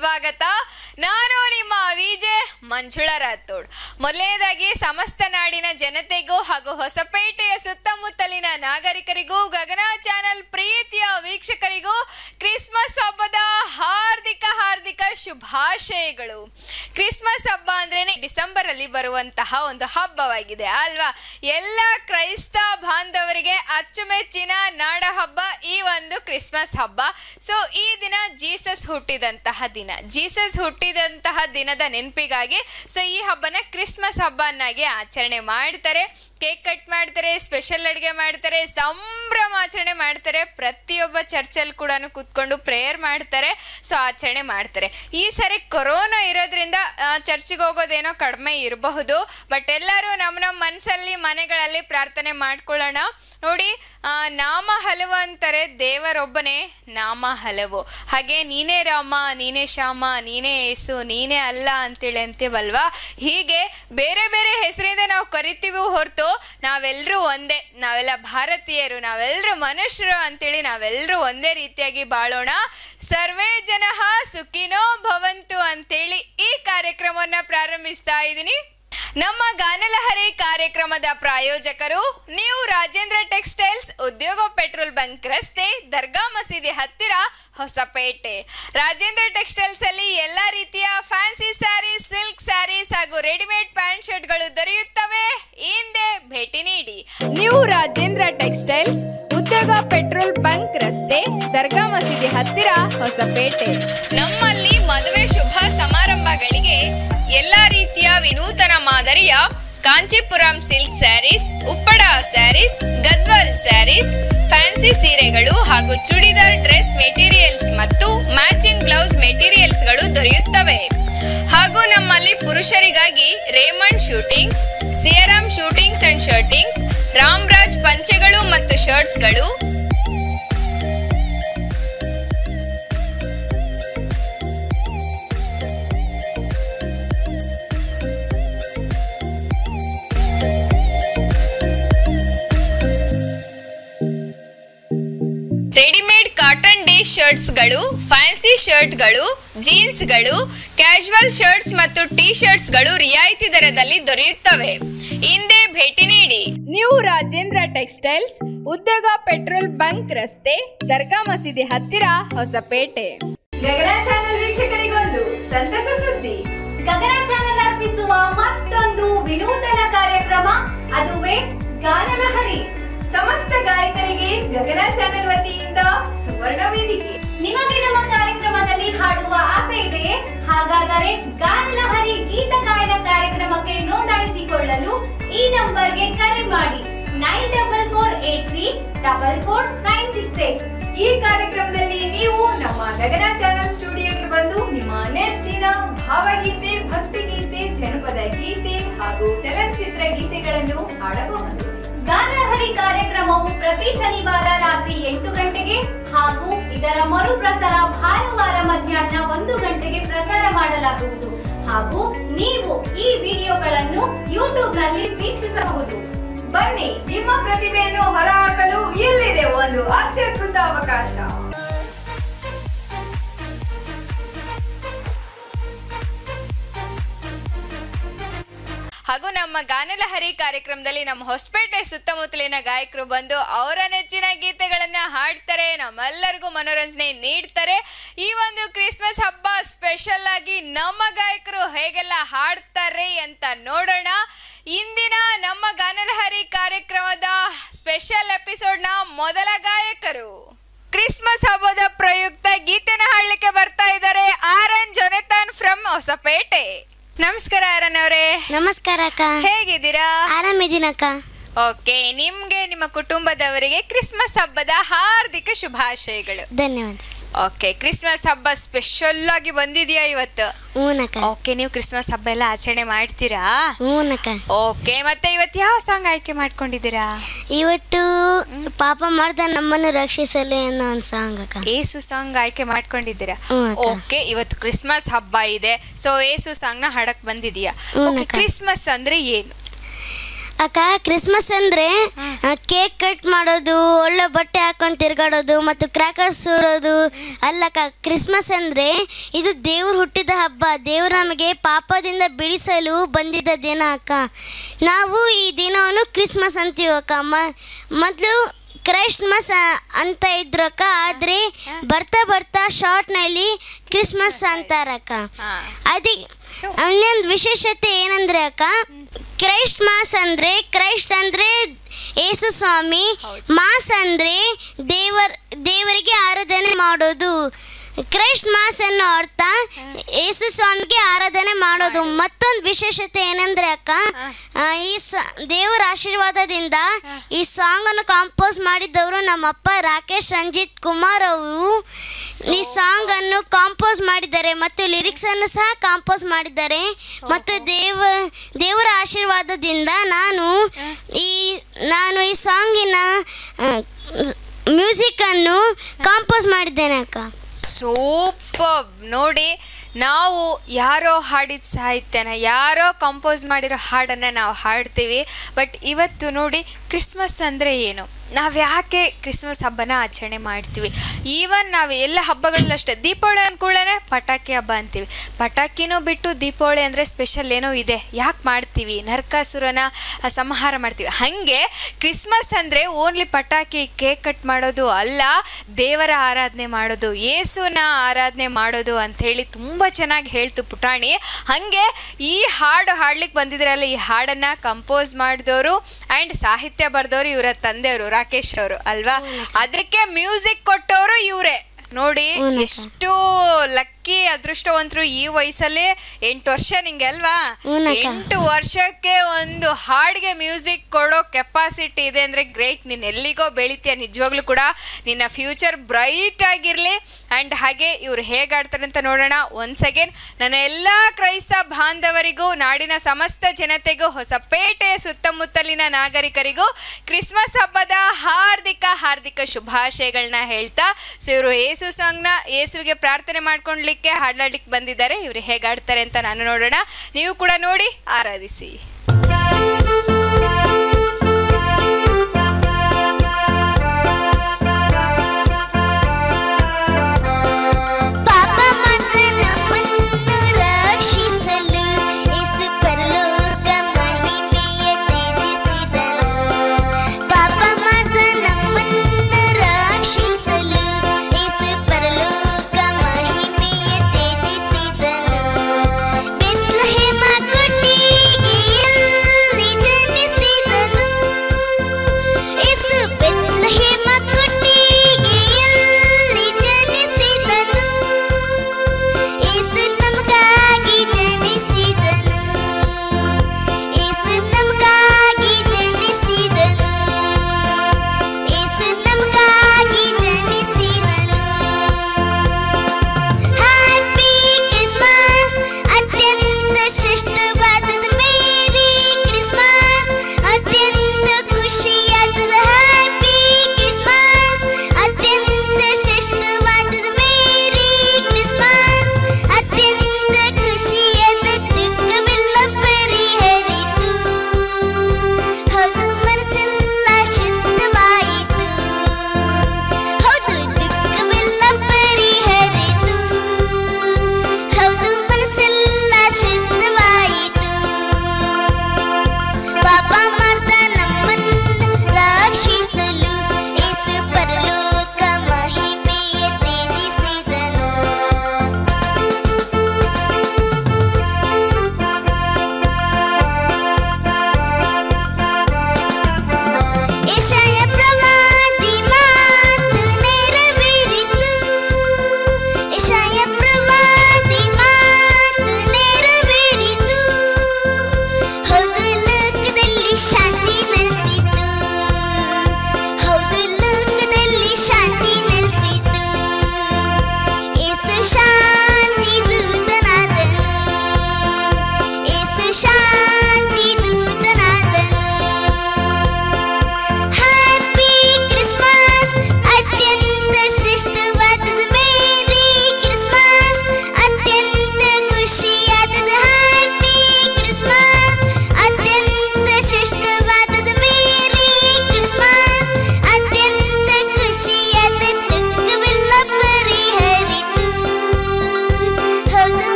ಸ್ವಾಗತ ನಾನು ನಿಮ್ಮ ವಿಜೆ ಮಂಜುಳಾ ರಾಥೋಡ್ ಮೊದಲನೇದಾಗಿ ಸಮಸ್ತ ನಾಡಿನ ಜನತೆಗೂ ಹಾಗೂ ಹೊಸಪೇಟೆಯ ಸುತ್ತಮುತ್ತಲಿನ ನಾಗರಿಕರಿಗೂ ಗಗನ ಚಾನೆಲ್ ಪ್ರೀತಿಯ ವೀಕ್ಷಕರಿಗೂ ಕ್ರಿಸ್ಮಸ್ ಹಬ್ಬದ ಹಾರ್ದಿಕ ಹಾರ್ದಿಕ ಶುಭಾಶಯಗಳು ಕ್ರಿಸ್ಮಸ್ ಹಬ್ಬ ಅಂದ್ರೇನೆ ಡಿಸೆಂಬರ್ ಅಲ್ಲಿ ಬರುವಂತಹ ಒಂದು ಹಬ್ಬವಾಗಿದೆ ಅಲ್ವಾ ಎಲ್ಲ ಕ್ರೈಸ್ತ ಬಾಂಧವರಿಗೆ ಅಚ್ಚುಮೆಚ್ಚಿನ ನಾಡ ಹಬ್ಬ ಈ ಒಂದು ಕ್ರಿಸ್ಮಸ್ ಹಬ್ಬ ಸೊ ಈ ದಿನ ಜೀಸಸ್ ಹುಟ್ಟಿದಂತಹ ದಿನ ಜೀಸಸ್ ಹುಟ್ಟಿದಂತಹ ದಿನದ ನೆನಪಿಗಾಗಿ ಸೊ ಈ ಹಬ್ಬನ ಕ್ರಿಸ್ಮಸ್ ಹಬ್ಬನಾಗಿ ಆಚರಣೆ ಮಾಡ್ತಾರೆ ಕೇಕ್ ಕಟ್ ಮಾಡ್ತಾರೆ ಸ್ಪೆಷಲ್ ಅಡುಗೆ ಮಾಡ್ತಾರೆ ಸಂಭ್ರಮಾಚರಣೆ ಮಾಡ್ತಾರೆ ಪ್ರತಿಯೊಬ್ಬ ಚರ್ಚಲ್ಲಿ ಕೂಡ ಕೂತ್ಕೊಂಡು ಪ್ರೇಯರ್ ಮಾಡ್ತಾರೆ ಸೊ ಆಚರಣೆ ಮಾಡ್ತಾರೆ ಈ ಸರಿ ಕೊರೋನಾ ಇರೋದ್ರಿಂದ ಚರ್ಚಿಗೆ ಹೋಗೋದೇನೋ ಕಡಿಮೆ ಇರಬಹುದು ಬಟ್ ಎಲ್ಲರೂ ನಮ್ಮ ನಮ್ಮ ಮನಸ್ಸಲ್ಲಿ ಮನೆಗಳಲ್ಲಿ ಪ್ರಾರ್ಥನೆ ಮಾಡ್ಕೊಳ್ಳೋಣ ನೋಡಿ ಆ, ನಾಮ ಹಲವು ಅಂತಾರೆ ದೇವರೊಬ್ಬನೇ ನಾಮ ಹಲವು ಹಾಗೆ ನೀನೇ ರಾಮ ನೀನೇ ಶ್ಯಾಮ ನೀನೇ ಯೇಸು ನೀನೇ ಅಲ್ಲ ಅಂತೇಳಿ ಅಂತೀವಲ್ವಾ ಹೀಗೆ ಬೇರೆ ಬೇರೆ ಹೆಸರಿಂದ ನಾವು ಕರಿತೀವಿ ಹೊರತು ನಾವೆಲ್ಲರೂ ಒಂದೇ ನಾವೆಲ್ಲ ಭಾರತೀಯರು ನಾವೆಲ್ಲರೂ ಮನುಷ್ಯರು ಅಂತೇಳಿ ನಾವೆಲ್ಲರೂ ಒಂದೇ ರೀತಿಯಾಗಿ ಬಾಳೋಣ ಸರ್ವೇ ಜನ ಸುಖಿನೋ ಭವಂತು ಅಂತೇಳಿ ಈ ಕಾರ್ಯಕ್ರಮವನ್ನ ಪ್ರಾರಂಭಿಸ್ತಾ ಇದ್ದೀನಿ ನಮ್ಮ ಗಾನಲಹರಿ ಕಾರ್ಯಕ್ರಮದ ಪ್ರಾಯೋಜಕರು ನೀವು ರಾಜೇಂದ್ರ ಟೆಕ್ಸ್ಟೈಲ್ಸ್ ಉದ್ಯೋಗ ಪೆಟ್ರೋಲ್ ಬಂಕ್ ರಸ್ತೆ ದರ್ಗಾ ಮಸೀದಿ ಹತ್ತಿರ ಹೊಸಪೇಟೆ ರಾಜೇಂದ್ರ ಟೆಕ್ಸ್ಟೈಲ್ಸ್ ಅಲ್ಲಿ ಎಲ್ಲಾ ರೀತಿಯ ಫ್ಯಾನ್ಸಿ ಸ್ಯಾರೀಸ್ ಸಿಲ್ಕ್ ಸ್ಯಾರೀಸ್ ಹಾಗೂ ರೆಡಿಮೇಡ್ ಪ್ಯಾಂಟ್ ಶರ್ಟ್ಗಳು ದೊರೆಯುತ್ತವೆ ಹಿಂದೆ ಭೇಟಿ ನೀಡಿ ನೀವು ರಾಜೇಂದ್ರ ಟೆಕ್ಸ್ಟೈಲ್ಸ್ ಉದ್ಯೋಗ ಪೆಟ್ರೋಲ್ ಬಂಕ್ ರಸ್ತೆ ದರ್ಗಾ ಮಸೀದಿ ಹತ್ತಿರ ಹೊಸಪೇಟೆ ನಮ್ಮಲ್ಲಿ ಮದುವೆ ಶುಭ ಸಮಾರಂಭಗಳಿಗೆ ಎಲ್ಲಾ ರೀತಿಯ ವಿನೂತನ ಮಾದರಿಯ Kanchipuram silk sarees Uppada sarees Gadwal sarees fancy ಸೀರೆಗಳು ಹಾಗೂ ಚೂಡಿದಾರ್ ಡ್ರೆಸ್ ಮೆಟೀರಿಯಲ್ಸ್ ಮತ್ತು ಮ್ಯಾಚಿಂಗ್ ಬ್ಲೌಸ್ ಮೆಟೀರಿಯಲ್ಸ್ಗಳು ದೊರೆಯುತ್ತವೆ ಹಾಗೂ ನಮ್ಮಲ್ಲಿ ಪುರುಷರಿಗಾಗಿ Raymond suitings Siyaram suitings and shirtings Ramraj ಪಂಚೆಗಳು ಮತ್ತು ಶರ್ಟ್ಸ್ಗಳು ರೆಡಿಮೇಡ್ ಕಾಟನ್ ಡೇ ಶರ್ಟ್ಸ್ಗಳು ಫ್ಯಾನ್ಸಿ ಶರ್ಟ್ಗಳು ಜೀನ್ಸ್ಗಳು ಕ್ಯಾಶುವಲ್ ಶರ್ಟ್ಸ್ ಮತ್ತು ಟಿ ಶರ್ಟ್ಸ್ಗಳು ರಿಯಾಯಿತಿ ದರದಲ್ಲಿ ದೊರೆಯುತ್ತವೆ ಹಿಂದೆ ಭೇಟಿ ನೀಡಿ ನೀವು ರಾಜೇಂದ್ರ ಟೆಕ್ಸ್ಟೈಲ್ಸ್ ಉದ್ಯೋಗ ಪೆಟ್ರೋಲ್ ಬಂಕ್ ರಸ್ತೆ ದರ್ಗಾ ಮಸೀದಿ ಹತ್ತಿರ ಹೊಸಪೇಟೆ ಗಗನ ಚಾನೆಲ್ ವೀಕ್ಷಕರಿಗೊಂದು ಸಂತಸ ಸುದ್ದಿ ಗಗನ ಚಾನೆಲ್ ಅರ್ಪಿಸುವ ಮತ್ತೊಂದು ವಿನೂತನ ಕಾರ್ಯಕ್ರಮ ಅದುವೇ ಗಾನಲಹರಿ ಸಮಸ್ತ ಗಾಯಕರಿಗೆ ಗಗನ ಚಾನೆಲ್ ವತಿಯಿಂದ ಸುವರ್ಣ ವೇದಿಕೆ ನಿಮಗೆ ನಮ್ಮ ಕಾರ್ಯಕ್ರಮದಲ್ಲಿ ಹಾಡುವ ಆಸೆ ಇದೆಯೇ ಹಾಗಾದರೆ ಗಾನಲಹರಿ ಗೀತ ಗಾಯನ ಕಾರ್ಯಕ್ರಮಕ್ಕೆ ನೋಂದಾಯಿಸಿಕೊಳ್ಳಲು ಈ ನಂಬರ್ಗೆ ಕರೆ ಮಾಡಿ nine double four eight three double four nine six eight ಈ ಕಾರ್ಯಕ್ರಮದಲ್ಲಿ ನೀವು ನಮ್ಮ ಗಗನ ಚಾನೆಲ್ ಸ್ಟುಡಿಯೋಗೆ ಬಂದು ನಿಮ್ಮ ನೆಚ್ಚಿನ ಭಾವಗೀತೆ ಭಕ್ತಿಗೀತೆ ಜನಪದ ಗೀತೆ ಹಾಗೂ ಚಲನಚಿತ್ರ ಗೀತೆಗಳನ್ನು ಹಾಡಬಹುದು ಗಾನಲಹರಿ ಕಾರ್ಯಕ್ರಮವು ಪ್ರತಿ ಶನಿವಾರ ರಾತ್ರಿ ಎಂಟು ಗಂಟೆಗೆ ಹಾಗೂ ಇದರ ಮರುಪ್ರಸಾರ ಭಾನುವಾರ ಮಧ್ಯಾಹ್ನ ಒಂದು ಗಂಟೆಗೆ ಪ್ರಸಾರ ಮಾಡಲಾಗುವುದು ಹಾಗೂ ನೀವು ಈ ವಿಡಿಯೋಗಳನ್ನು ಯೂಟ್ಯೂಬ್ ನಲ್ಲಿ ವೀಕ್ಷಿಸಬಹುದು ಬನ್ನಿ ನಿಮ್ಮ ಪ್ರತಿಭೆಯನ್ನು ಹೊರಹಾಕಲು ಇಲ್ಲಿದೆ ಒಂದು ಅತ್ಯದ್ಭುತ ಅವಕಾಶ ಹಾಗೂ ನಮ್ಮ ಗಾನಲಹರಿ ಕಾರ್ಯಕ್ರಮದಲ್ಲಿ ನಮ್ಮ ಹೊಸಪೇಟೆ ಸುತ್ತಮುತ್ತಲಿನ ಗಾಯಕರು ಬಂದು ಅವರ ನೆಚ್ಚಿನ ಗೀತೆಗಳನ್ನ ಹಾಡ್ತಾರೆ ನಮ್ಮೆಲ್ಲರಿಗೂ ಮನೋರಂಜನೆ ನೀಡ್ತಾರೆ ಈ ಒಂದು ಕ್ರಿಸ್ಮಸ್ ಹಬ್ಬ ಸ್ಪೆಷಲ್ ಆಗಿ ನಮ್ಮ ಗಾಯಕರು ಹೇಗೆಲ್ಲ ಹಾಡ್ತಾರೆ ಅಂತ ನೋಡೋಣ ಇಂದಿನ ನಮ್ಮ ಗಾನಲಹರಿ ಕಾರ್ಯಕ್ರಮದ ಸ್ಪೆಷಲ್ ಎಪಿಸೋಡ್ನ ಮೊದಲ ಗಾಯಕರು ಕ್ರಿಸ್ಮಸ್ ಹಬ್ಬದ ಪ್ರಯುಕ್ತ ಗೀತೆನ ಹಾಡ್ಲಿಕ್ಕೆ ಬರ್ತಾ ಇದ್ದಾರೆ R N Jonathan from Hosapete ನಮಸ್ಕಾರ ಆರನ್ ಅವರೇ ನಮಸ್ಕಾರ ಅಕ್ಕ ಹೇಗಿದ್ದೀರಾ ಆರಾಮಿದ್ದೀನಕ್ಕ ಓಕೆ ನಿಮ್ಗೆ ನಿಮ್ಮ ಕುಟುಂಬದವರಿಗೆ ಕ್ರಿಸ್ಮಸ್ ಹಬ್ಬದ ಹಾರ್ದಿಕ ಶುಭಾಶಯಗಳು ಧನ್ಯವಾದ ಓಕೆ ಕ್ರಿಸ್ಮಸ್ ಹಬ್ಬ ಸ್ಪೆಷಲ್ ಆಗಿ ಬಂದಿದ್ಯಾ ಇವತ್ತು ಹ್ಞೂನಕ್ಕ ಓಕೆ ನೀವು ಕ್ರಿಸ್ಮಸ್ ಹಬ್ಬ ಎಲ್ಲ ಆಚರಣೆ ಮಾಡ್ತೀರಾ ಹ್ಞೂನಕ್ಕ ಓಕೆ ಮತ್ತೆ ಇವತ್ತು ಯಾವ ಸಾಂಗ್ ಆಯ್ಕೆ ಮಾಡ್ಕೊಂಡಿದ್ದೀರಾ ಇವತ್ತು ಪಾಪ ಮಾಡ್ದ ನಮ್ಮನ್ನು ರಕ್ಷಿಸಲಿ ಅನ್ನೋ ಒಂದು ಸಾಂಗ್ ಅಕ್ಕ ಏಸು ಸಾಂಗ್ ಆಯ್ಕೆ ಮಾಡ್ಕೊಂಡಿದ್ದೀರಾ ಹ್ಞೂ ಅಕ್ಕ. ಓಕೆ ಇವತ್ತು ಕ್ರಿಸ್ಮಸ್ ಹಬ್ಬ ಇದೆ ಸೊ ಏಸು ಸಾಂಗ್ ನ ಹಾಡಕ್ ಬಂದಿದೀಯಾ ಹ್ಞೂ ಓಕೆ ಅಕ್ಕ. ಕ್ರಿಸ್ಮಸ್ ಅಂದ್ರೆ ಏನು ಅಕ್ಕ ಕ್ರಿಸ್ಮಸ್ ಅಂದ್ರೆ ಕೇಕ್ ಕಟ್ ಮಾಡೋದು ಒಳ್ಳೆ ಬಟ್ಟೆ ಹಾಕೊಂಡು ತಿರ್ಗಾಡೋದು ಮತ್ತು ಕ್ರ್ಯಾಕರ್ಸ್ ಸುಡೋದು ಅಲ್ಲಕ್ಕ ಕ್ರಿಸ್ಮಸ್ ಅಂದ್ರೆ ಇದು ದೇವ್ರು ಹುಟ್ಟಿದ ಹಬ್ಬ ದೇವ್ರು ನಮಗೆ ಪಾಪದಿಂದ ಬಿಡಿಸಲು ಬಂದಿದ್ದ ದಿನ ಅಕ್ಕ ನಾವು ಈ ದಿನವನ್ನು ಕ್ರಿಸ್ಮಸ್ ಅಂತೀವಿ ಅಕ್ಕ ಮ- ಮೊದಲು ಕ್ರೈಸ್ಟ್ಮಸ್ ಅಂತ ಇದ್ರು ಅಕ್ಕ ಆದರೆ ಬರ್ತಾ ಬರ್ತಾ ಶಾರ್ಟ್ನಲ್ಲಿ ಕ್ರಿಸ್ಮಸ್ ಅಂತಾರಕ್ಕ ಹಾ ಅದಿ So- ಇನ್ನೊಂದು ವಿಶೇಷತೆ ಏನಂದ್ರೆ ಅಕ್ಕ ಕ್ರೈಸ್ಟ್ ಮಾಸ್ ಅಂದ್ರೆ ಕ್ರೈಸ್ಟ್ ಅಂದ್ರೆ ಯೇಸು ಸ್ವಾಮಿ ಹೌದು. ಮಾಸ್ ಅಂದ್ರೆ ದೇವರ ದೇವರಿಗೆ ಆರಾಧನೆ ಮಾಡೋದು ಕ್ರೈಸ್ಟ್ ಮಾಸ್ ಅನ್ನೋ ಅರ್ಥ ಯೇಸು ಸ್ವಾಮಿಗೆ ಆರಾಧನೆ ಮಾಡೋದು ಮತ್ತೊಂದು ವಿಶೇಷತೆ ಏನಂದ್ರೆ ಅಕ್ಕ ಆ, ಈ ಸ ದೇವರ ಆಶೀರ್ವಾದದಿಂದ ಈ ಸಾಂಗ್ ಅನ್ನು ಕಾಂಪೋಸ್ ಮಾಡಿದ್ದವರು ನಮ್ಮಪ್ಪ ರಾಕೇಶ್ ರಂಜಿತ್ ಕುಮಾರ್ ಅವರು ಈ ಸಾಂಗ್ ಅನ್ನು ಕಾಂಪೋಸ್ ಮಾಡಿದ್ದಾರೆ ಮತ್ತು ಲಿರಿಕ್ಸ್ ಅನ್ನು ಸಹ ಕಾಂಪೋಸ್ ಮಾಡಿದ್ದಾರೆ ಮತ್ತು ದೇವ ದೇವರ ಆಶೀರ್ವಾದದಿಂದ ನಾನು ಈ ನಾನು ಈ ಸಾಂಗಿನ ಮ್ಯೂಸಿಕ್ ಅನ್ನು ಕಾಂಪೋಸ್ ಮಾಡಿದ್ದೇನೆ ಅಕ್ಕ ಸೂಪರ್ ನೋಡಿ ನಾವು ಯಾರೋ ಹಾಡಿದ ಸಾಹಿತ್ಯನ ಯಾರೋ ಕಂಪೋಸ್ ಮಾಡಿರೋ ಹಾಡನ್ನು ನಾವು ಹಾಡ್ತೀವಿ ಬಟ್ ಇವತ್ತು ನೋಡಿ ಕ್ರಿಸ್ಮಸ್ ಅಂದರೆ ಏನು ನಾವು ಯಾಕೆ ಕ್ರಿಸ್ಮಸ್ ಹಬ್ಬನ ಆಚರಣೆ ಮಾಡ್ತೀವಿ ಈವನ್ ನಾವು ಎಲ್ಲ ಹಬ್ಬಗಳಲ್ಲೂ ಅಷ್ಟೇ ದೀಪಾವಳಿ ಅಂದ್ಕೂಡಲೇ ಪಟಾಕಿ ಹಬ್ಬ ಅಂತೀವಿ ಪಟಾಕಿನೂ ಬಿಟ್ಟು ದೀಪಾವಳಿ ಅಂದರೆ ಸ್ಪೆಷಲ್ ಏನೋ ಇದೆ ಯಾಕೆ ಮಾಡ್ತೀವಿ ನರಕಾಸುರನ ಸಂಹಾರ ಮಾಡ್ತೀವಿ ಹಾಗೆ ಕ್ರಿಸ್ಮಸ್ ಅಂದರೆ ಓನ್ಲಿ ಪಟಾಕಿ ಕೇಕ್ ಕಟ್ ಮಾಡೋದು ಅಲ್ಲ ದೇವರ ಆರಾಧನೆ ಮಾಡೋದು ಯೇಸುನ ಆರಾಧನೆ ಮಾಡೋದು ಅಂಥೇಳಿ ತುಂಬ ಚೆನ್ನಾಗಿ ಹೇಳ್ತು ಪುಟಾಣಿ ಹಾಗೆ ಈ ಹಾಡು ಹಾಡ್ಲಿಕ್ಕೆ ಬಂದಿದ್ರಲ್ಲ ಈ ಹಾಡನ್ನು ಕಂಪೋಸ್ ಮಾಡಿದವರು ಆ್ಯಂಡ್ ಸಾಹಿತ್ಯ ಬರೆದವರು ಇವರ ತಂದೆಯವರು ರಾಕೇಶ್ ಅವರು ಅಲ್ವಾ ಅದಕ್ಕೆ ಮ್ಯೂಸಿಕ್ ಕೊಟ್ಟವರು ಇವರೇ ನೋಡಿ ಹೂನಕ್ಕ. ಎಷ್ಟು ಲಕ್ಕಿ ಅದೃಷ್ಟವಂತರು ಈ ವಯಸ್ಸಲ್ಲಿ ಎಂಟು ವರ್ಷ ನಿಂಗೆ ಅಲ್ವಾ ಹೂನಕ್ಕ. ಎಂಟು ವರ್ಷಕ್ಕೆ ಒಂದು ಹಾಡಿಗೆ ಮ್ಯೂಸಿಕ್ ಕೊಡೋ ಕೆಪಾಸಿಟಿ ಇದೆ ಅಂದ್ರೆ ಗ್ರೇಟ್ ನೀನ್ ಎಲ್ಲಿಗೋ ಬೆಳಿತೀಯ ನಿಜವಾಗ್ಲೂ ಕೂಡ ನಿನ್ನ ಫ್ಯೂಚರ್ ಬ್ರೈಟ್ ಆಗಿರ್ಲಿ ಅಂಡ್ ಹಾಗೆ ಇವ್ರು ಹೇಗೆ ಆಡ್ತಾರೆ ಅಂತ ನೋಡೋಣ ಒನ್ಸ್ ಅಗೇನ್ ನನ್ನ ಎಲ್ಲ ಕ್ರೈಸ್ತ ಬಾಂಧವರಿಗೂ ನಾಡಿನ ಸಮಸ್ತ ಜನತೆಗೂ ಹೊಸಪೇಟೆ ಸುತ್ತಮುತ್ತಲಿನ ನಾಗರಿಕರಿಗೂ ಕ್ರಿಸ್ಮಸ್ ಹಬ್ಬದ ಹಾರ್ದಿಕ ಹಾರ್ದಿಕ ಶುಭಾಶಯಗಳನ್ನ ಹೇಳ್ತಾ ಸೊ ಇವರು ಏಸು ಸಾಂಗ್ನ ಏಸುವಿಗೆ ಪ್ರಾರ್ಥನೆ ಮಾಡ್ಕೊಳ್ಲಿಕ್ಕೆ ಹಾಡ್ಲಾಡ್ಲಿಕ್ಕೆ ಬಂದಿದ್ದಾರೆ ಇವರು ಹೇಗೆ ಆಡ್ತಾರೆ ಅಂತ ನಾನು ನೋಡೋಣ ನೀವು ಕೂಡ ನೋಡಿ ಆರಾಧಿಸಿ ಪಾಪ ಮಾಡಿದ ನಮ್ಮನ್ನು ರಕ್ಷಿಸಲು ಯೇಸು ಪರಲೋಕ ಮಹಿಮೆಯ ತ್ಯಜಿಸಿದನು ಪಾಪ ಮಾಡಿದ ನಮ್ಮನ್ನು ರಕ್ಷಿಸಲು ಯೇಸು ಪರಲೋಕ ಮಹಿಮೆಯ ತ್ಯಜಿಸಿದನು ಬೆತ್ಲೆಹೇಮ ಕೊಟ್ಟಿಗೆಯ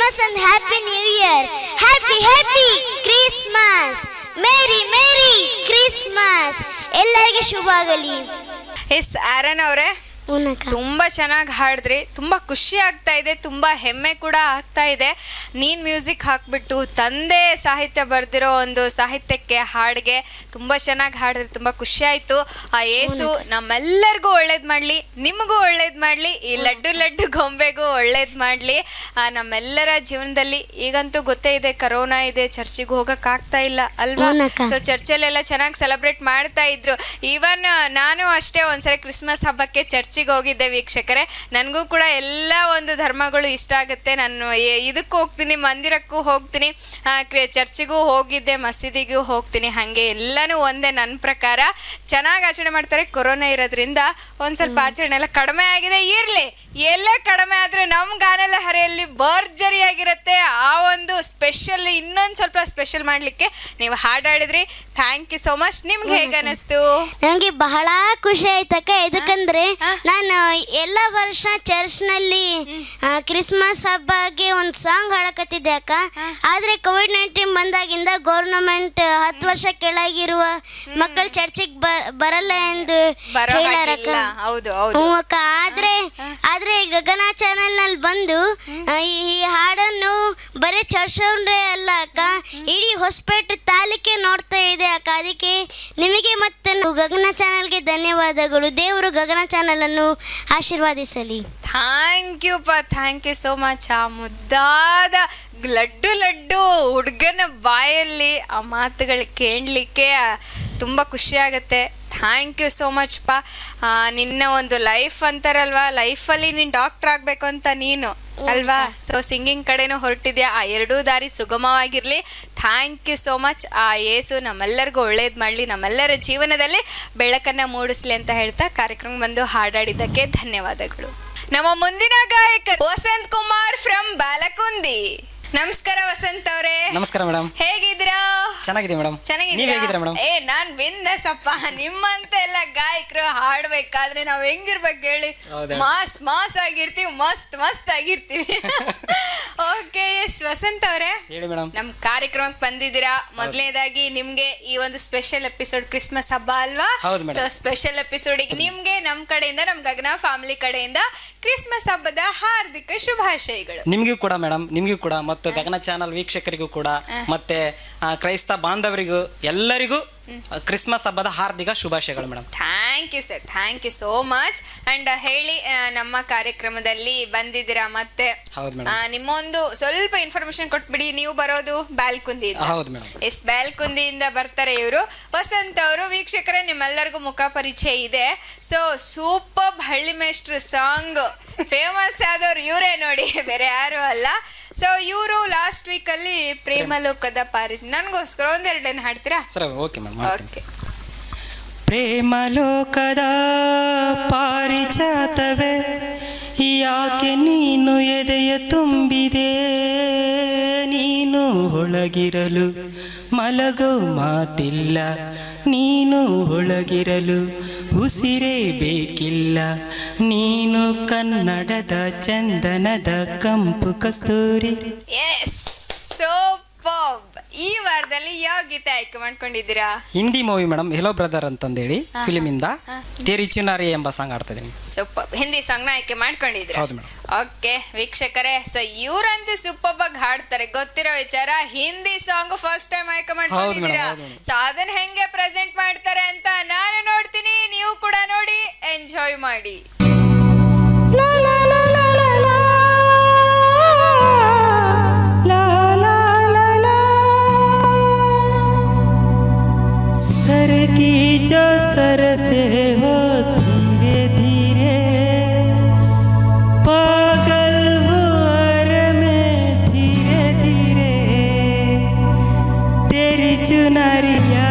Christmas and happy New Year happy happy Christmas merry merry Christmas ಎಲ್ಲರಿಗೆ ಶುಭ ಆಗಲಿ ಎಸ್ ಆರನ್ ಅವರೇ ತುಂಬಾ ಚೆನ್ನಾಗಿ ಹಾಡಿದ್ರಿ ತುಂಬಾ ಖುಷಿ ಆಗ್ತಾ ಇದೆ ತುಂಬಾ ಹೆಮ್ಮೆ ಕೂಡ ಆಗ್ತಾ ಇದೆ ನೀನ್ ಮ್ಯೂಸಿಕ್ ಹಾಕ್ಬಿಟ್ಟು ತಂದೆ ಸಾಹಿತ್ಯ ಬರ್ದಿರೋ ಒಂದು ಸಾಹಿತ್ಯಕ್ಕೆ ಹಾಡಿಗೆ ತುಂಬಾ ಚೆನ್ನಾಗಿ ಹಾಡಿದ್ರಿ ತುಂಬಾ ಖುಷಿ ಆಯ್ತು ಆ ಏಸು ನಮ್ಮೆಲ್ಲರಿಗೂ ಒಳ್ಳೇದ್ ಮಾಡ್ಲಿ ನಿಮಗೂ ಒಳ್ಳೇದ್ ಮಾಡ್ಲಿ ಈ ಲಡ್ಡು ಲಡ್ಡು ಗೊಂಬೆಗೂ ಒಳ್ಳೇದ್ ಮಾಡ್ಲಿ ಆ, ನಮ್ಮೆಲ್ಲರ ಜೀವನದಲ್ಲಿ ಈಗಂತೂ ಗೊತ್ತೇ ಇದೆ ಕರೋನಾ ಇದೆ ಚರ್ಚಿಗೆ ಹೋಗಕ್ ಆಗ್ತಾ ಇಲ್ಲ ಅಲ್ವಾ ಹೂನಕ್ಕ. ಸೊ ಚರ್ಚಲ್ಲೆಲ್ಲ ಚೆನ್ನಾಗಿ ಸೆಲೆಬ್ರೇಟ್ ಮಾಡ್ತಾ ಇದ್ರು ಈವನ್ ನಾನು ಅಷ್ಟೇ ಒಂದ್ಸರಿ ಕ್ರಿಸ್ಮಸ್ ಹಬ್ಬಕ್ಕೆ ಚರ್ಚಿಗೆ ಹೋಗಿದ್ದೆ ವೀಕ್ಷಕರೇ ನನಗೂ ಕೂಡ ಎಲ್ಲ ಒಂದು ಧರ್ಮಗಳು ಇಷ್ಟ ಆಗುತ್ತೆ ನಾನು ಎ- ಇದಕ್ಕೂ ಹೋಗ್ತೀನಿ ಮಂದಿರಕ್ಕೂ ಹೋಗ್ತೀನಿ ಆ, ಕ್ರಿ- ಚರ್ಚಿಗೂ ಹೋಗಿದ್ದೆ ಮಸೀದಿಗೂ ಹೋಗ್ತೀನಿ ಹಾಗೆ ಎಲ್ಲನೂ ಒಂದೇ ನನ್ನ ಪ್ರಕಾರ ಚೆನ್ನಾಗಿ ಆಚರಣೆ ಮಾಡ್ತಾರೆ ಕೊರೋನಾ ಇರೋದ್ರಿಂದ ಒಂದ್ ಸ್ವಲ್ಪ ಆಚರಣೆ ಎಲ್ಲ ಕಡಿಮೆ ಆಗಿದೆ ಇರ್ಲಿ ಎಲ್ಲೇ ಕಡಿಮೆ ಆದ್ರೂ ನಮ್ಮ ಗಾನಲ ಹರೆಯಲ್ಲಿ ಭರ್ಜರಿಯಾಗಿರುತ್ತೆ ಆ ಒಂದು ಸ್ಪೆಷಲ್ ಇನ್ನೊಂದು ಸ್ವಲ್ಪ ಸ್ಪೆಷಲ್ ಮಾಡ್ಲಿಕ್ಕೆ ನೀವು ಹಾಡಾಡಿದ್ರಿ ಥ್ಯಾಂಕ್ ಯು ಸೋ ಮಚ್ ನಿಮ್ಗೆ ಹೇಗೆ ಅನಿಸ್ತು ನನಗೆ ಬಹಳ ಖುಷಿ ಆಯ್ತಕ್ಕ ಇದಕ್ಕಂದ್ರೆ ಹಾ? ನಾನು ಎಲ್ಲ ವರ್ಷ ಚರ್ಚ್ನಲ್ಲಿ ಆ, ಕ್ರಿಸ್ಮಸ್ ಹಬ್ಬಗೆ ಒಂದು ಸಾಂಗ್ ಹಾಡಕತ್ತಿದ್ದೆ ಅಕ್ಕ ಆದ್ರೆ ಕೋವಿಡ್ ನೈನ್ಟೀನ್ ಬಂದಾಗಿಂದ ಗೌರ್ನಮೆಂಟ್ ಹತ್ತು ವರ್ಷ ಕೆಳಗಿರುವ ಮಕ್ಕಳು ಚರ್ಚಿಗೆ ಬರಲ್ಲ ಎಂದು ಬರೋ ಹೇಳಾರಕ್ಕ ಹಾಗಿಲ್ಲ ಹೌದು ಹೌದು ಹ್ಞೂ ಅಕ್ಕ ಆದ್ರೆ ಆದ್ರೆ ಈ ಗಗನ ಚಾನೆಲ್ ನಲ್ಲಿ ಬಂದು ಆ, ಈ ಈ ಹಾಡನ್ನು ಬರೀ ಚರ್ಚವ್ರೆ ಅಲ್ಲ ಅಕ್ಕ ಇಡೀ ಹೊಸಪೇಟೆ ತಾಲೂಕೆ ನೋಡ್ತಾ ಇದೆ ಅಕ್ಕ ಅದಕ್ಕೆ ನಿಮಗೆ ಮತ್ತೆ ನಾವು ಗಗನ ಚಾನೆಲ್ಗೆ ಧನ್ಯವಾದಗಳು ದೇವರು ಗಗನ ಚಾನೆಲ್ ಅನ್ನು ಆಶೀರ್ವಾದಿಸಲಿ ಥ್ಯಾಂಕ್ ಯು ಪ ಥ್ಯಾಂಕ್ ಯು ಸೋ ಮಚ್ ಆ ಮುದ್ದಾದ ಲಡ್ಡು ಲಡ್ಡು ಹುಡುಗನ ಬಾಯಲ್ಲಿ ಆ ಮಾತುಗಳು ಕೇಳಲಿಕ್ಕೆ ತುಂಬ ಖುಷಿ ಆಗುತ್ತೆ ಥ್ಯಾಂಕ್ ಯು ಸೋ ಮಚ್ ಪಾ ಆ, ನಿನ್ನ ಒಂದು ಲೈಫ್ ಅಂತಾರಲ್ವಾ ಲೈಫಲ್ಲಿ ನೀನು ಡಾಕ್ಟರ್ ಆಗಬೇಕು ಅಂತ ನೀನು ಅಲ್ವಾ ಸೊ ಸಿಂಗಿಂಗ್ ಕಡೆನೂ ಹೊರಟಿದ್ಯಾ ಆ ಎರಡೂ ದಾರಿ ಸುಗಮವಾಗಿರಲಿ ಥ್ಯಾಂಕ್ ಯು ಸೋ ಮಚ್ ಆ ಏಸು ನಮ್ಮೆಲ್ಲರಿಗೂ ಒಳ್ಳೇದು ಮಾಡಲಿ ನಮ್ಮೆಲ್ಲರ ಜೀವನದಲ್ಲಿ ಬೆಳಕನ್ನು ಮೂಡಿಸ್ಲಿ ಅಂತ ಹೇಳ್ತಾ ಕಾರ್ಯಕ್ರಮ ಬಂದು ಹಾಡಾಡಿದ್ದಕ್ಕೆ ಧನ್ಯವಾದಗಳು ನಮ್ಮ ಮುಂದಿನ ಗಾಯಕ ವಸಂತ್ ಕುಮಾರ್ ಫ್ರಮ್ ಬಾಲಕುಂದಿ ನಮಸ್ಕಾರ ವಸಂತ್ ಅವರೇ ನಮಸ್ಕಾರ ಮೇಡಮ್ ಹೇಗಿದ್ದೀರಾ ಚೆನ್ನಾಗಿದೆ ಮೇಡಮ್ ನೀವ್ ಚೆನ್ನಾಗಿದ್ದೀರಾ ಹೇಗಿದ್ದೀರಾ ಮೇಡಮ್ ಏ ನಾನ್ ಬಿಂದಸಪ್ಪ ನಿಮ್ಮಂತ ಎಲ್ಲ ಗಾಯಕರು ಹಾಡ್ಬೇಕಾದ್ರೆ ನಾವ್ ಹೆಂಗಿರ್ಬೇಕು ಹೇಳಿ ಹೌದಾ? ಮಾಸ್ ಮಾಸ್ ಆಗಿರ್ತೀವಿ ಮಸ್ತ್ ಮಸ್ತ್ ಆಗಿರ್ತೀವಿ ಓಕೆ ಎಸ್ ವಸಂತ್ ಅವರೇ ಹೇಳಿ ಮೇಡಮ್ ನಮ್ ಕಾರ್ಯಕ್ರಮಕ್ಕೆ ಬಂದಿದ್ದೀರಾ ಮೊದಲನೇದಾಗಿ ನಿಮ್ಗೆ ಈ ಒಂದು ಸ್ಪೆಷಲ್ ಎಪಿಸೋಡ್ ಕ್ರಿಸ್ಮಸ್ ಹಬ್ಬ ಅಲ್ವಾ ಹೌದು madam. ಸೊ ಸ್ಪೆಷಲ್ ಎಪಿಸೋಡ್ ನಿಮ್ಗೆ ನಮ್ ಕಡೆಯಿಂದ ನಮ್ ಗಗನ ಫ್ಯಾಮಿಲಿ ಕಡೆಯಿಂದ ಕ್ರಿಸ್ಮಸ್ ಹಬ್ಬದ ಹಾರ್ದಿಕ ಶುಭಾಶಯಗಳು ನಿಮ್ಗೂ ಕೂಡ ಮೇಡಮ್ ನಿಮ್ಗೂ ಕೂಡ ಮತ್ತು ಗಗನ ಚಾನಲ್ ವೀಕ್ಷಕರಿಗೂ ಕೂಡ ಮತ್ತೆ ಆ, ಕ್ರೈಸ್ತ ಬಾಂಧವರಿಗೂ ಎಲ್ಲರಿಗೂ ಆ, ಕ್ರಿಸ್ಮಸ್ ಹಬ್ಬದ ಹಾರ್ದಿಕ ಶುಭಾಶಯಗಳು madam thank you sir thank you so much and ಹೇಳಿ ಆ, ನಮ್ಮ ಕಾರ್ಯಕ್ರಮದಲ್ಲಿ ಬಂದಿದ್ದೀರಾ ಮತ್ತೆ ಹೌದು ಆ, ಮೇಡಮ್ ನಿಮ್ಮ ಒಂದು ಸ್ವಲ್ಪ ಇನ್ಫಾರ್ಮೇಶನ್ ಕೊಟ್ಬಿಡಿ ನೀವು ಬರೋದು ಬ್ಯಾಲ್ಕುಂದಿ ಹೌದು ಮೇಡಮ್ ಎಸ್ ಬ್ಯಾಲ್ಕುಂದಿಯಿಂದ ಬರ್ತಾರೆ ಇವರು ವಸಂತ್ ಅವರು ವೀಕ್ಷಕರೇ ನಿಮ್ಮೆಲ್ಲರಿಗೂ ಮುಖ ಪರಿಚಯ ಇದೆ ಸೊ ಸೂಪರ್ ಹಳ್ಳಿ ಮೇಸ್ಟ್ರು ಸಾಂಗ್ ಫೇಮಸ್ ಆದವ್ರು ಇವರೇ ನೋಡಿ ಬೇರೆ ಯಾರು ಅಲ್ಲ ಸೊ ಇವರು ಲಾಸ್ಟ್ ವೀಕ್ ಅಲ್ಲಿ ಪ್ರೇಮಲೋಕದ ಪಾರಿ ನನಗೋಸ್ಕರ ಒಂದೆರಡನ್ನು ಹಾಡ್ತೀರಾ ಸರ್ ಓಕೆ ಮೇಡಮ್ ಮಾಡ್ತೀನಿ ಓಕೆ ಪ್ರೇಮಲೋಕದ ಪಾರಿಜಾತವೇ ಯಾಕೆ ನೀನು ಎದೆಯ ತುಂಬಿದೆ ನೀನು ಒಳಗಿರಲು ಮಲಗೋ ಮಾತಿಲ್ಲ ನೀನು ಒಳಗಿರಲು ಉಸಿರೇ ಬೇಕಿಲ್ಲ ನೀನು ಕನ್ನಡದ ಚಂದನದ ಕಂಪು ಕಸ್ತೂರಿ ಎಸ್ ಸೂಪರ್ ಈ ವಾರದಲ್ಲಿ ಯಾವ ಗೀತೆ ಆಯ್ಕೆ ಮಾಡ್ಕೊಂಡಿದ್ದೀರಾ Hindi movie madam hello brother ಅಂತಂದೇಳಿ ಫಿಲಿಮಿಂದ ತೇರಿ ಚುನಾರಿ ಎಂಬ ಸಾಂಗ್ ಆಡ್ತಾ ಇದೀನಿ ಸೂಪರ್ ಹಿಂದಿ ಸಾಂಗ್ ನ ಆಯ್ಕೆ ಮಾಡ್ಕೊಂಡಿದ್ದೀರಾ ಹೌದು ಮೇಡಮ್ ಓಕೆ ವೀಕ್ಷಕರೇ ಸೊ ಇವ್ರಂತೂ ಸೂಪರ್ ಆಗಿ ಹಾಡ್ತಾರೆ ಗೊತ್ತಿರೋ ವಿಚಾರ ಹಿಂದಿ ಸಾಂಗ್ ಫಸ್ಟ್ ಟೈಮ್ ಆಯ್ಕೆ ಮಾಡ್ಕೊಂಡಿದ್ದೀರಾ ಹೌದು madam. ಸೊ ಅದನ್ನ ಹೆಂಗೆ ಪ್ರೆಸೆಂಟ್ ಮಾಡ್ತಾರೆ ಅಂತ ನಾನು ನೋಡ್ತೀನಿ ನೀವು ಕೂಡ ನೋಡಿ ಎಂಜಾಯ್ ಮಾಡಿ सर की जो सर से हो धीरे धीरे पागल हो और में धीरे धीरे तेरी चुनरिया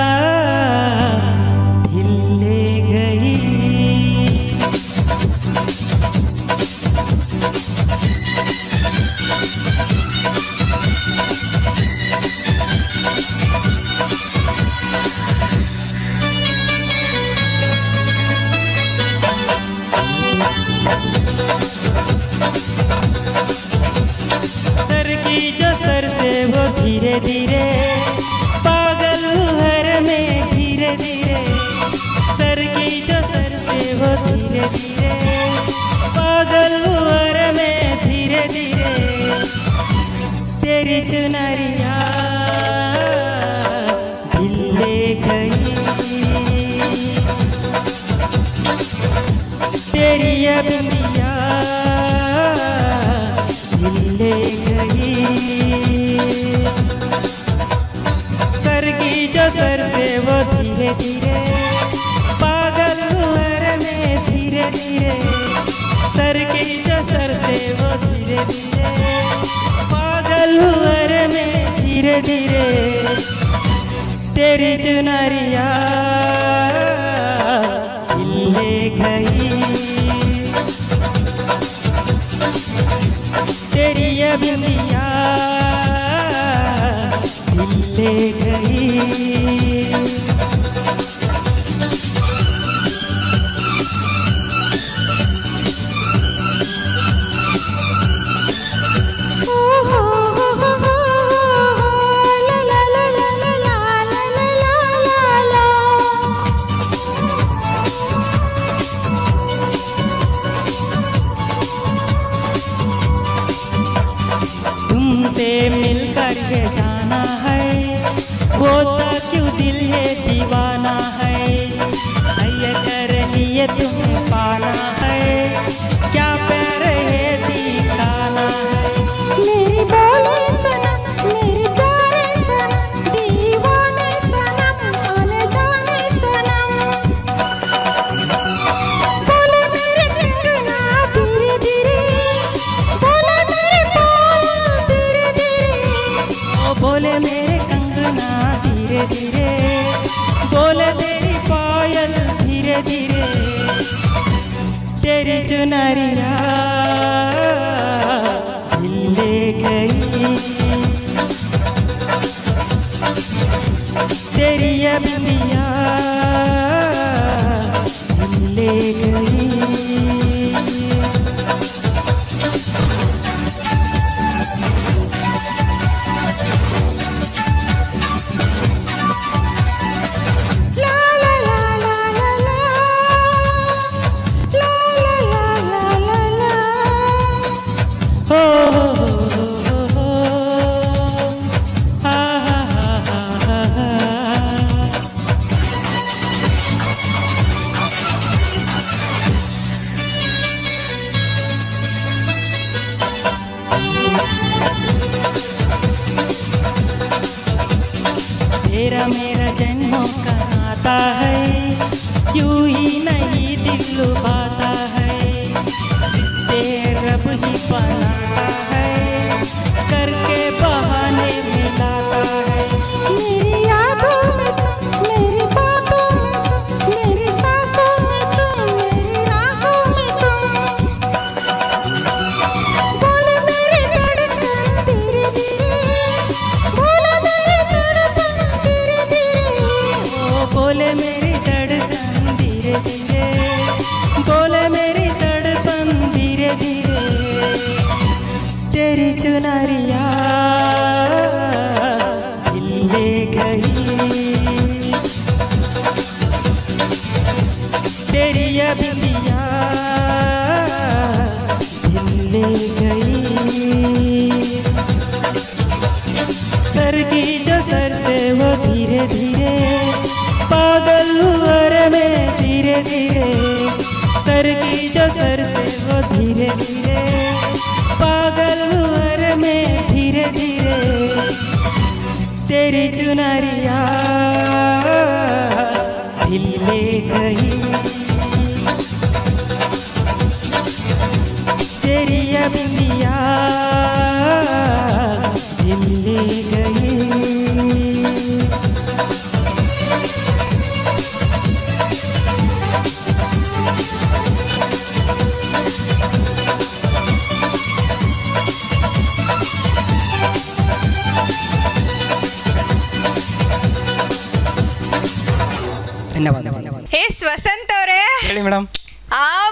ढिल ले गई धीरे पागल हर में धीरे धीरे सर की जो सर से वो धीरे धीरे पागल हर में धीरे धीरे तेरी चुनरिया दिल ले गई तेरी ये बिंदिया दिल ले गई सर की जो सर से वो धीरे धीरे पागल हुआ में धीरे धीरे सर की जो सर से वो धीरे धीरे पागल हुआ में धीरे धीरे तेरी चुनरिया दिल ले गई तेरी ये बिंदिया दिल ले गई तुमसे मिलकर के जाना है वो तो क्यों दिल है दीवाना है ये कर लिए तुम्हें पाना है क्या प्यार है दिखाना है मेरी बोले सनम मेरी प्यारे सनम दीवाने सनम आने जाने सनम बोले मेरे कंगना धीरे धीरे बोले मेरे पायल धीरे धीरे ओ बोले मेरे कंगना धीरे धीरे बोले तेरी पायल धीरे धीरे तेरी चुनरिया दिल ले गई तेरी ये बिंदिया दिल ले गई ला ला ला ला ला ला ला ला ला ला ला हो हो हो हो हा हा हा हा हा तेरा मेरा जन्मों का नाता है यूं ही नहीं दिल लुभाता है रिश्ते रब ही बनाता है करके बहाने मिलाता है मेरी यादों में तुम मेरी बातों में तुम मेरी सांसों में तुम मेरी राहों में तुम बोले मेरी धड़कन धीरे धीरे बोले मेरी धड़कन धीरे धीरे ओ बोले मेरी धड़कन धीरे धीरे बोले मेरी धड़कन धीरे धीरे तेरी चुनरिया दिल ले गई तेरी ये बिंदिया दिल ले गई सर की जो सर से वो धीरे धीरे पागल हुआ रे में धीरे धीरे सर की जो सर से वो धीरे धीरे पागल हुआ रे में धीरे धीरे तेरी चुनरिया दिल ले गई तेरी ये बिंदिया दिल ले गई ಧನ್ಯವಾದ ಎಸ್ ವಸಂತ್ ಅವರೇ ಹೇಳಿ ಮೇಡಮ್ ಆಬಾಬಾಬಾ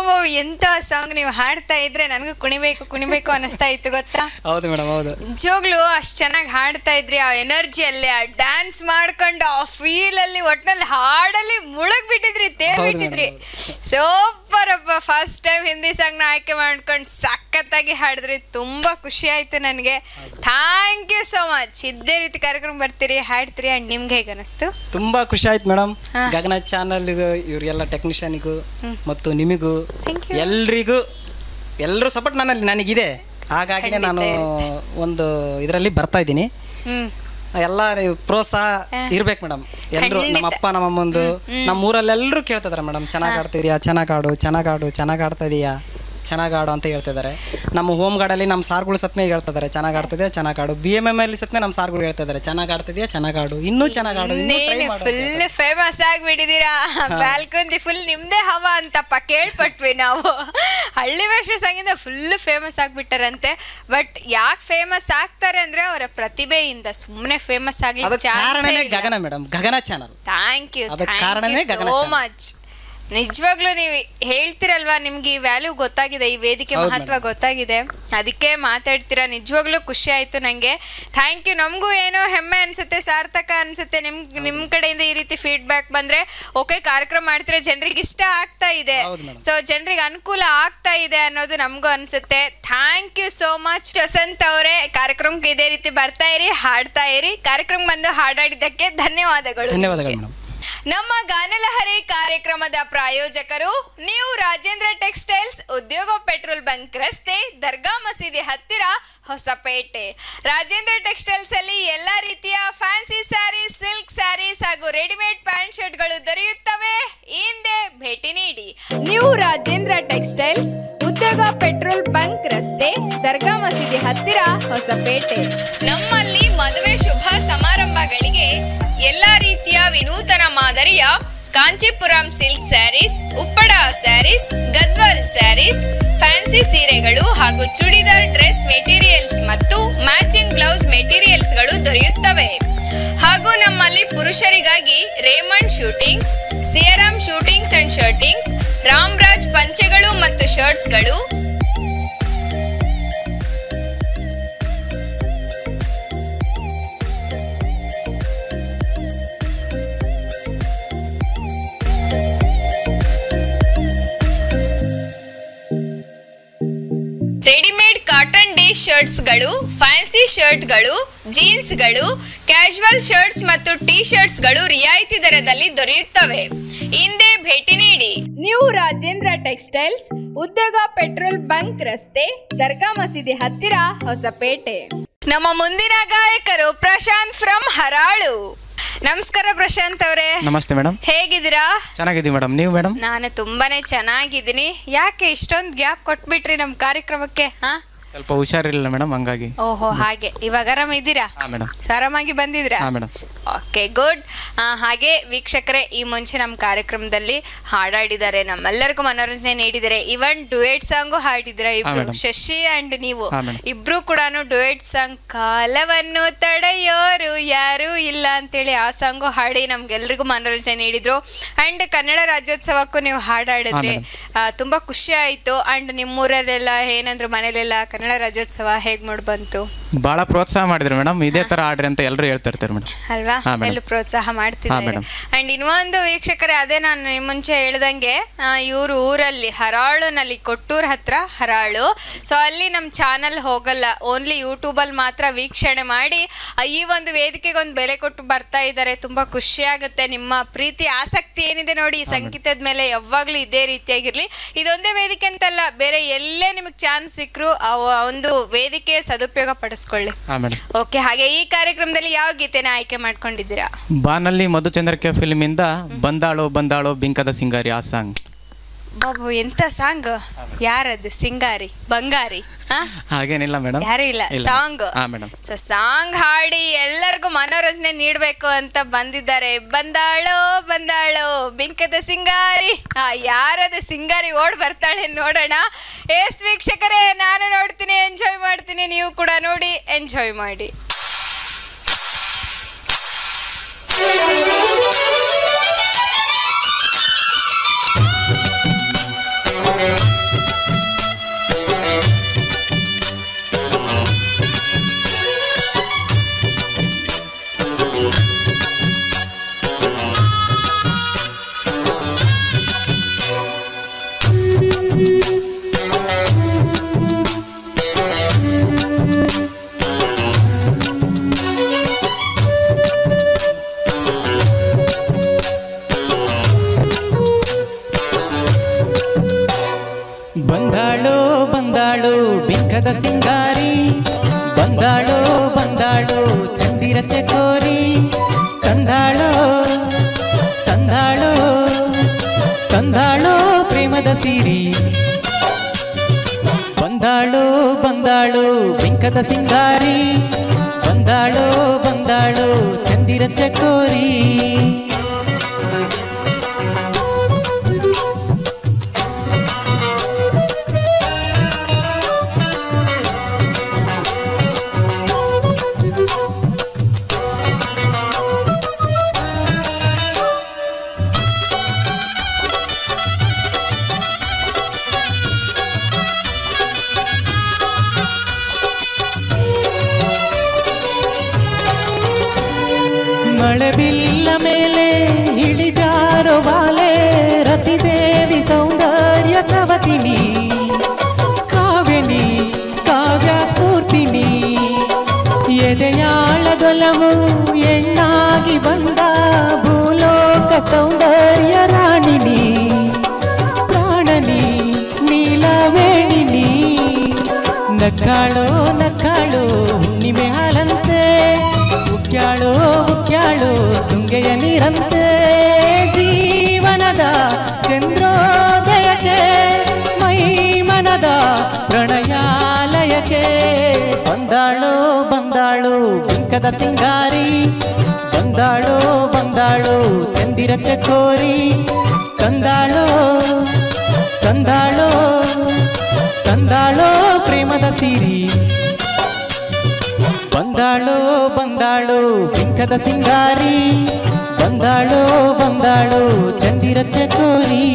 ಓ ಎಂತ ಸಾಂಗ್ ನೀವು ಹಾಡ್ತಾ ಇದ್ರೆ ನನಗೂ ಕುಣಿಬೇಕು ಕುಣಿಬೇಕು ಅನಿಸ್ತಾ ಇತ್ತು ಗೊತ್ತಾ ಹೌದು ಮೇಡಮ್ ಹೌದು ನಿಜವಾಗ್ಲೂ ಅಷ್ಟ್ ಚೆನ್ನಾಗಿ ಹಾಡ್ತಾ ಇದ್ರಿ ಆ ಎನರ್ಜಿಯಲ್ಲಿ ಆ ಡ್ಯಾನ್ಸ್ ಮಾಡ್ಕೊಂಡು ಆ ಫೀಲ್ ಅಲ್ಲಿ ಒಟ್ನಲ್ಲಿ ಹಾಡಲ್ಲಿ ಮುಳುಗ್ ಬಿಟ್ಟಿದ್ರಿ ತೇರ್ ಹೌದು ಬಿಟ್ಟಿದ್ರಿ madam, ಸೂಪರ್ ಅಪ್ಪ ಫಸ್ಟ್ ಟೈಮ್ ಹಿಂದಿ ಸಾಂಗ್ ನ ಆಯ್ಕೆ ಮಾಡ್ಕೊಂಡು ಸಖತ್ತಾಗಿ ಹಾಡಿದ್ರಿ ತುಂಬಾ ಖುಷಿ ಆಯ್ತು ನನಗೆ ಥ್ಯಾಂಕ್ ಯು ಸೋ ಮಚ್ ಇದೇ ರೀತಿ ಕಾರ್ಯಕ್ರಮ ಬರ್ತೀರಿ ಹಾಡ್ತೀರಿ ಅಂಡ್ ನಿಮ್ಗೆ ಹೇಗೆ ಅನಿಸ್ತು ತುಂಬಾ ಖುಷಿ ಆಯ್ತು ಮೇಡಮ್ ಹಾ. ಗಗನ ಚಾನಲ್ಗೂ ಇವರಿಗೆಲ್ಲ ಟೆಕ್ನಿಷಿಯನ್ಗೂ ಮತ್ತು ನಿಮಗೂ Thank you. ಎಲ್ರಿಗೂ ಎಲ್ಲರೂ ಸಪೋರ್ಟ್ ನನ್ನಲ್ಲಿ ನನಗಿದೆ ಹಾಗಾಗಿನೇ ನಾನು ಒಂದು ಇದರಲ್ಲಿ ಬರ್ತಾ ಇದ್ದೀನಿ ಹ್ಮ್ ಎಲ್ಲ ನೀವು ಪ್ರೋತ್ಸಾಹ ಇರ್ಬೇಕು ಮೇಡಮ್ ಎಲ್ಲರೂ ಖಂಡಿತ. ನಮ್ಮ ಅಪ್ಪ ನಮ್ಮ ಅಮ್ಮಂದು ನಮ್ಮ ಊರಲ್ಲಿ ಎಲ್ಲರೂ ಕೇಳ್ತಿದಾರೆ ಮೇಡಮ್ ಚೆನ್ನಾಗಿ ಆಡ್ತಿದ್ಯಾ ಚೆನ್ನಾಗಿ ಆಡು ಚೆನ್ನಾಗಿ ಆಡು ಚೆನ್ನಾಗಿ ಆಡ್ತಾ ಇದೀಯಾ ಚೆನ್ನಾಗಿ ಆಡು ಅಂತ ಹೇಳ್ತಿದ್ದಾರೆ ನಮ್ಮ ಹೋಮ್ ಗಾರ್ಡಲ್ಲಿ ನಮ್ಮ ಸಾರ್ಗಳು ಸತ್ಮೆ ಹೇಳ್ತಿದ್ದಾರೆ ಚೆನ್ನಾಗಿ ಆಡ್ತಿದ್ಯಾ ಚೆನ್ನಾಗಿ ಆಡು ಬಿ ಎಮ್ ಎಮ್ ಅಲ್ಲಿ ಸತ್ಮೆ ನಮ್ಮ ಸಾರ್ಗಳು ಹೇಳ್ತಿದ್ದಾರೆ ಚೆನ್ನಾಗಿ ಆಡ್ತಿದ್ಯಾ ಚೆನ್ನಾಗಿ ಆಡು ಇನ್ನೂ ಚೆನ್ನಾಗಿ ಆಡು ಇನ್ನೂ try ಇನ್ನೇನು ಮಾಡು ಅಂತ ಫುಲ್ ಫೇಮಸ್ ಆಗಿಬಿಟ್ಟಿದ್ದೀರಾ ಬ್ಯಾಲ್ಕೊಂದಿ ಫುಲ್ ನಿಮ್ದೇ ಹವಾ ಅಂತಪ್ಪ ಕೇಳ್ಪಟ್ವಿ ನಾವು ಹಳ್ಳಿ ಭಾಷೆ ಸಂಗೀತ ಫುಲ್ ಫೇಮಸ್ ಆಗ್ಬಿಟ್ಟಾರಂತೆ ಬಟ್ ಯಾಕೆ ಫೇಮಸ್ ಆಗ್ತಾರೆ ಅಂದ್ರೆ ಅವರ ಪ್ರತಿಭೆಯಿಂದ ಸುಮ್ಮನೆ ಫೇಮಸ್ ಆಗ್ಲಿಕ್ಕೆ ಅದಕ್ಕೆ ಕಾರಣನೇ chance Gagana madam Gagana channel thank you ಅದಕ್ಕೆ ಕಾರಣನೇ ಗಗನ ಸೋ ಚಾನಲ್. ಮಚ್ ನಿಜವಾಗ್ಲೂ ನೀವು ಹೇಳ್ತಿರಲ್ವಾ ನಿಮ್ಗೆ ಈ ವ್ಯಾಲ್ಯೂ ಗೊತ್ತಾಗಿದೆ ಈ ವೇದಿಕೆ ಹೌದು ಮಹತ್ವ ಗೊತ್ತಾಗಿದೆ ಅದಕ್ಕೆ ಮಾತಾಡ್ತೀರಾ ನಿಜವಾಗ್ಲೂ ಖುಷಿ ಆಯ್ತು ನಂಗೆ ಥ್ಯಾಂಕ್ ಯು ನಮಗೂ ಏನೋ ಹೆಮ್ಮೆ ಅನ್ಸುತ್ತೆ ಸಾರ್ಥಕ ಅನ್ಸುತ್ತೆ ನಿಮ್ ನಿಮ್ ಕಡೆಯಿಂದ ಈ ರೀತಿ ಫೀಡ್ಬ್ಯಾಕ್ ಬಂದ್ರೆ ಓಕೆ ಕಾರ್ಯಕ್ರಮ ಮಾಡ್ತೀರಾ ಜನರಿಗೆ ಇಷ್ಟ ಆಗ್ತಾ ಇದೆ ಹೌದು madam. ಸೊ ಜನರಿಗೆ ಅನುಕೂಲ ಆಗ್ತಾ ಇದೆ ಅನ್ನೋದು ನಮಗೂ ಅನ್ಸುತ್ತೆ thank you so much Vasanth ಅವರೇ ಕಾರ್ಯಕ್ರಮಕ್ಕೆ ಇದೇ ರೀತಿ ಬರ್ತಾ ಇರಿ ಹಾಡ್ತಾ ಇರಿ ಕಾರ್ಯಕ್ರಮ ಬಂದು ಹಾಡಾಡಿದ್ದಕ್ಕೆ ಧನ್ಯವಾದಗಳು ಧನ್ಯವಾದಗಳು ನಿಮ್ಗೆ. ಮೇಡಮ್ ನಮ್ಮ ಗಾನಲಹರಿ ಕಾರ್ಯಕ್ರಮದ ಪ್ರಾಯೋಜಕರು ನ್ಯೂ ರಾಜೇಂದ್ರ ಟೆಕ್ಸ್ಟೈಲ್ಸ್ ಉದ್ಯೋಗ ಪೆಟ್ರೋಲ್ ಬಂಕ್ ರಸ್ತೆ ದರ್ಗಾ ಮಸೀದಿ ಹತ್ತಿರ ಹೊಸಪೇಟೆ ರಾಜೇಂದ್ರ ಟೆಕ್ಸ್ಟೈಲ್ಸ್ ಅಲ್ಲಿ ಎಲ್ಲಾ ರೀತಿಯ ಫ್ಯಾನ್ಸಿ ಸ್ಯಾರೀಸ್ ಸಿಲ್ಕ್ ಸ್ಯಾರೀಸ್ ಹಾಗೂ ರೆಡಿಮೇಡ್ ಪ್ಯಾಂಟ್ ಶರ್ಟ್ ಗಳು ದೊರೆಯುತ್ತವೆ ಹಿಂದೆ ಭೇಟಿ ನೀಡಿ ನ್ಯೂ ರಾಜೇಂದ್ರ ಟೆಕ್ಸ್ಟೈಲ್ಸ್ ಉದ್ಯೋಗ ಪೆಟ್ರೋಲ್ ಬಂಕ್ ರಸ್ತೆ ದರ್ಗಾ ಮಸೀದಿ ಹತ್ತಿರ ಹೊಸಪೇಟೆ ನಮ್ಮಲ್ಲಿ ಮದುವೆ ಶುಭ ಸಮಾರಂಭಗಳಿಗೆ ಎಲ್ಲಾ ರೀತಿಯ ವಿನೂತನ ಮಾದರಿಯ Kanchipuram silk sarees Uppada sarees Gadwal sarees fancy ಸೀರೆಗಳು ಹಾಗೂ ಚೂಡಿದಾರ್ ಡ್ರೆಸ್ ಮೆಟೀರಿಯಲ್ಸ್ ಮತ್ತು ಮ್ಯಾಚಿಂಗ್ ಬ್ಲೌಸ್ ಮೆಟೀರಿಯಲ್ಸ್ಗಳು ದೊರೆಯುತ್ತವೆ ಹಾಗೂ ನಮ್ಮಲ್ಲಿ ಪುರುಷರಿಗಾಗಿ Raymond suitings Siyaram suitings and shirtings Ramraj ಪಂಚೆಗಳು ಮತ್ತು ಶರ್ಟ್ಸ್ಗಳು ರೆಡಿಮೇಡ್ ಕಾಟನ್ ಡೇ ಶರ್ಟ್ಸ್ಗಳು ಫ್ಯಾನ್ಸಿ ಶರ್ಟ್ಗಳು ಜೀನ್ಸ್ಗಳು ಕ್ಯಾಶುವಲ್ ಶರ್ಟ್ಸ್ ಮತ್ತು ಟಿ ಶರ್ಟ್ಸ್ಗಳು ರಿಯಾಯಿತಿ ದರದಲ್ಲಿ ದೊರೆಯುತ್ತವೆ ಹಿಂದೆ ಭೇಟಿ ನೀಡಿ ನ್ಯೂ ರಾಜೇಂದ್ರ ಟೆಕ್ಸ್ಟೈಲ್ಸ್ ಉದ್ಯೋಗ ಪೆಟ್ರೋಲ್ ಬಂಕ್ ರಸ್ತೆ ದರ್ಗಾ ಮಸೀದಿ ಹತ್ತಿರ ಹೊಸಪೇಟೆ ನಮ್ಮ ಮುಂದಿನ ಗಾಯಕರು ಪ್ರಶಾಂತ್ ಫ್ರಮ್ ಹರಾಳು ನಮಸ್ಕಾರ ಪ್ರಶಾಂತ್ ಅವರೇ ನಮಸ್ತೆ ಮೇಡಮ್ ಹೇಗಿದ್ದೀರಾ ಚೆನ್ನಾಗಿದ್ದೀವಿ ಮೇಡಮ್ ನೀವು ಮೇಡಮ್ ನಾನು ತುಂಬಾನೇ ಚೆನ್ನಾಗಿದ್ದೀನಿ ಯಾಕೆ ಇಷ್ಟೊಂದು ಗ್ಯಾಪ್ ಕೊಟ್ಬಿಟ್ರಿ ನಮ್ಮ ಕಾರ್ಯಕ್ರಮಕ್ಕೆ ಹಾ ಸ್ವಲ್ಪ ಹುಷಾರಿಲ್ಲ ಮೇಡಮ್ ಹಂಗಾಗಿ ಓಹೋ ಹಾಗೆ ಇವಾಗ ಆರಾಮ ಇದ್ದೀರಾ ಹಾಂ ಮೇಡಮ್ ಆರಾಮಾಗಿ ಬಂದಿದ್ರಾ ಹಾಂ ಮೇಡಮ್ ಓಕೆ ಗುಡ್ ಹಾಗೆ ವೀಕ್ಷಕರೇ ಈ ಮುಂಚೆ ನಮ್ಮ ಕಾರ್ಯಕ್ರಮದಲ್ಲಿ ಹಾಡಾಡಿದ್ದಾರೆ ನಮ್ಮೆಲ್ಲರಿಗೂ ಮನೋರಂಜನೆ ನೀಡಿದ್ದಾರೆ ಇವನ್ ಡುಯೆಟ್ ಸಾಂಗು ಹಾಡಿದ್ರ ಇಬ್ರು madam. ಶಶಿ ಅಂಡ್ ನೀವು ಹಾ, madam. ಇಬ್ರು ಕೂಡ ಡುಯೆಟ್ ಸಾಂಗ್ ಕಾಲವನ್ನು ತಡೆಯೋರು ಯಾರು ಇಲ್ಲ ಅಂತೇಳಿ ಆ ಸಾಂಗು ಹಾಡಿ ನಮ್ಗೆಲ್ರಿಗೂ ಮನೋರಂಜನೆ ನೀಡಿದ್ರು ಅಂಡ್ ಕನ್ನಡ ರಾಜ್ಯೋತ್ಸವಕ್ಕೂ ನೀವು ಹಾಡಾಡಿದ್ರಿ ಆ, ತುಂಬಾ ಖುಷಿ ಆಯ್ತು ಅಂಡ್ ನಿಮ್ಮೂರಲ್ಲೆಲ್ಲ ಏನಂದ್ರು ಮನೇಲೆಲ್ಲ ಕನ್ನಡ ರಾಜ್ಯೋತ್ಸವ ಹೇಗ್ ಮೂಡ್ ಬಂತು ಭಾಳ ಪ್ರೋತ್ಸಾಹ ಮಾಡಿದ್ರು ಮೇಡಮ್ ಇದೇ ಥರ ಆಡ್ರಿ ಅಂತ ಎಲ್ಲರೂ ಹೇಳ್ತಾ ಇರ್ತಾರೆ ಮೇಡಮ್ ಅಲ್ವಾ ಹಾ, madam. ಎಲ್ಲೂ ಪ್ರೋತ್ಸಾಹ ಮಾಡ್ತಿದ್ದಾರೆ madam. ಅಂಡ್ ಇನ್ನೊಂದು ವೀಕ್ಷಕರೇ ಅದೇ ನಾನು ನಿಮ್ ಮುಂಚೆ ಹೇಳ್ದಂಗೆ ಇವರು ಊರಲ್ಲಿ ಹರಾಳುನಲ್ಲಿ ಕೊಟ್ಟೂರ್ ಹತ್ರ ಹರಾಳು ಸೊ ಅಲ್ಲಿ ನಮ್ಮ ಚಾನಲ್ ಹೋಗಲ್ಲ ಓನ್ಲಿ ಯೂಟ್ಯೂಬಲ್ಲಿ ಮಾತ್ರ ವೀಕ್ಷಣೆ ಮಾಡಿ ಆ, ಈ ಒಂದು ವೇದಿಕೆಗೆ ಒಂದು ಬೆಲೆ ಕೊಟ್ಟು ಬರ್ತಾ ಇದ್ದಾರೆ ತುಂಬಾ ಖುಷಿ ಆಗುತ್ತೆ ನಿಮ್ಮ ಪ್ರೀತಿ ಆಸಕ್ತಿ ಏನಿದೆ ನೋಡಿ ಈ ಸಂಗೀತದ ಮೇಲೆ ಯಾವಾಗ್ಲೂ ಇದೇ ರೀತಿಯಾಗಿರ್ಲಿ ಇದೊಂದೇ ವೇದಿಕೆ ಅಂತಲ್ಲ ಬೇರೆ ಎಲ್ಲೇ ನಿಮಗೆ ಚಾನ್ಸ್ ಸಿಕ್ಕರು ಆ ಒಂದು ವೇದಿಕೆ ಸದುಪಯೋಗ ಪಡಿಸ್ಕೊಳ್ಳಿ ಹಾಂ ಮೇಡಮ್ ಓಕೆ ಹಾಗೆ ಈ ಕಾರ್ಯಕ್ರಮದಲ್ಲಿ ಯಾವ ಗೀತೆನ ಆಯ್ಕೆ ಮಾಡ್ಕೊಂಡಿದ್ದೀರಾ ಬಾನಲ್ಲಿ ಮಧುಚಂದ್ರಕ್ಕೆ ಫಿಲ್ಮಿಂದ ಬಂದಾಳು ಬಂದಾಳು ಬಿಂಕದ ಸಿಂಗಾರಿ ಆ ಸಾಂಗ್ ಬಾಬು ಎಂತ ಸಾಂಗ್ ಯಾರದು ಸಿಂಗಾರಿ ಬಂಗಾರಿ ಹಾ ಹಾಗೇನಿಲ್ಲ ಮೇಡಮ್ ಯಾರು ಇಲ್ಲ ಸಾಂಗ್ ಹಾಂ ಮೇಡಮ್ ಸೊ ಸಾಂಗ್ ಹಾಡಿ ಎಲ್ಲರಿಗೂ ಮನೋರಂಜನೆ ನೀಡಬೇಕು ಅಂತ ಬಂದಿದ್ದಾರೆ ಬಂದಾಳೋ ಬಂದಾಳೋ ಬಿಂಕದ ಸಿಂಗಾರಿ ಹಾ ಯಾರದ ಸಿಂಗಾರಿ ಓಡ್ ಬರ್ತಾಳೆ ನೋಡೋಣ ಎಸ್ ವೀಕ್ಷಕರೇ ನಾನು ನೋಡ್ತೀನಿ ಎಂಜಾಯ್ ಮಾಡ್ತೀನಿ ನೀವು ಕೂಡ ನೋಡಿ ಎಂಜಾಯ್ ಮಾಡಿ Thank ಬಂದಾಳು ಬಂದಾಳು ಬಿಂಕದ ಸಿಂಗಾರಿ ಬಂದಾಳು ಬಂದಾಳು ಚಂದಿರ ಚಕೋರಿ ತಂದಾಳು ತಂದಾಳು ತಂದಾಳು ಪ್ರೇಮದ ಸೀರಿ ಬಂದಾಳು ಬಂದಾಳು ಬಿಂಕದ ಸಿಂಗಾರಿ ಬಂದಾಳು ಬಂದಾಳು ಚಂದಿರ ಚಕೋರಿ ಮಳೆ ಬಿಲ್ಲ ಮೇಲೆ ಇಳಿಜಾರೋ ಬಾಲೆ ರತಿದೇವಿ ಸೌಂದರ್ಯ ಸವತಿನಿ ಕಾವ್ಯನಿ ಕಾವ್ಯ ಸ್ಫೂರ್ತಿನಿ ಎದೆಯಾಳದೊಲವು ಎಣ್ಣಾಗಿ ಬಂದ ಭೂಲೋಕ ಸೌಂದರ್ಯ ರಾಣಿನಿ ಪ್ರಾಣನಿ ನೀಲವೇಣಿನಿ ನಕ್ಕಾಳೋ ನಕ್ಕಾಳೋ ಹುಣ್ಣಿಮೆ ಹಾಲಂತೆ ಉಕ್ಯಾಳೋ ಉಕ್ಯಾಳೋ ತುಂಗೆಯ ನೀರಂತೆ ಜೀವನದ ಚಂದ್ರೋದಯಕ್ಕೆ ಮೈ ಮನದ ಪ್ರಣಯಾಲಯಕ್ಕೆ ಬಂದಾಳು ಬಂದಾಳು ಬಿಂಕದ ಸಿಂಗಾರಿ ಬಂದಾಳು ಬಂದಾಳು ಚಂದಿರ ಚಕೋರಿ ತಂದಾಳು ತಂದಾಳು ತಂದಾಳೋ ಪ್ರೇಮದ ಸೀರಿ ಬಂದಾಳು ಬಂದಾಳು ಬಿಂಕದ ಸಿಂಗಾರಿ ಬಂದಾಳು ಬಂದಾಳು ಚಂದಿರ ಚಕೋರಿ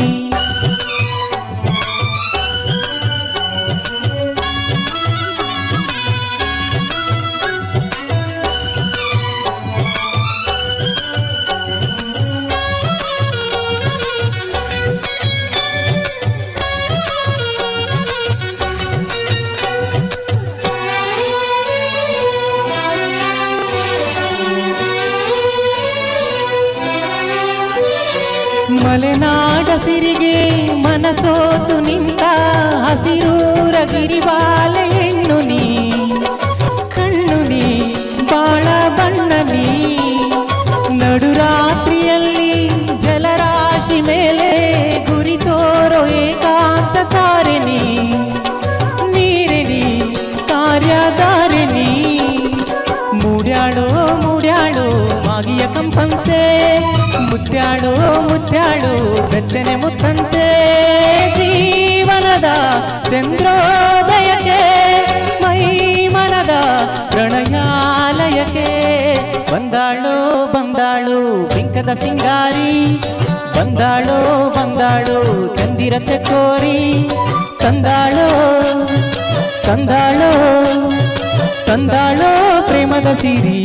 ಮಲೆನಾಡ ಸಿರಿಗೆ ಮನಸೋತು ನಿಂತ ಹಸಿರೂರ ಗಿರಿಬಾಲೆ ಹೆಣ್ಣು ನೀ ಕಣ್ಣು ನೀ ಬಾಳ ಬಣ್ಣ ನೀ ನಡುರಾತ್ರಿಯಲ್ಲಿ ಜಲರಾಶಿ ಮೇಲೆ ಗುರಿ ತೋರೋ ಏಕಾಂತ ತಾರಿಣಿ ನೀರಿನಿ ಕಾರ್ಯದಾರಿಣಿ ಮೂಡ್ಯಾಳೋ ಮೂಡ್ಯಾಳೋ ಮಾಗಿಯ ಕಂಪಂತೆ ಮುದ್ಯಾಳೋ ಮುದ್ಯಾಳೋ ಬೆಚ್ಚನೆ ಮುತ್ತಂತೆ ಜೀವನದ ಚಂದ್ರೋದಯಕ್ಕೆ ಮೈ ಮನದ ಪ್ರಣಯಾಲಯಕ್ಕೆ ಬಂದಾಳು ಬಂದಾಳು ಬಿಂಕದ ಸಿಂಗಾರಿ ಬಂದಾಳು ಬಂದಾಳು ಚಂದಿರ ಚಕೋರಿ ತಂದಾಳು ತಂದಾಳು ತಂದಾಳು ಪ್ರೇಮದ ಸೀರಿ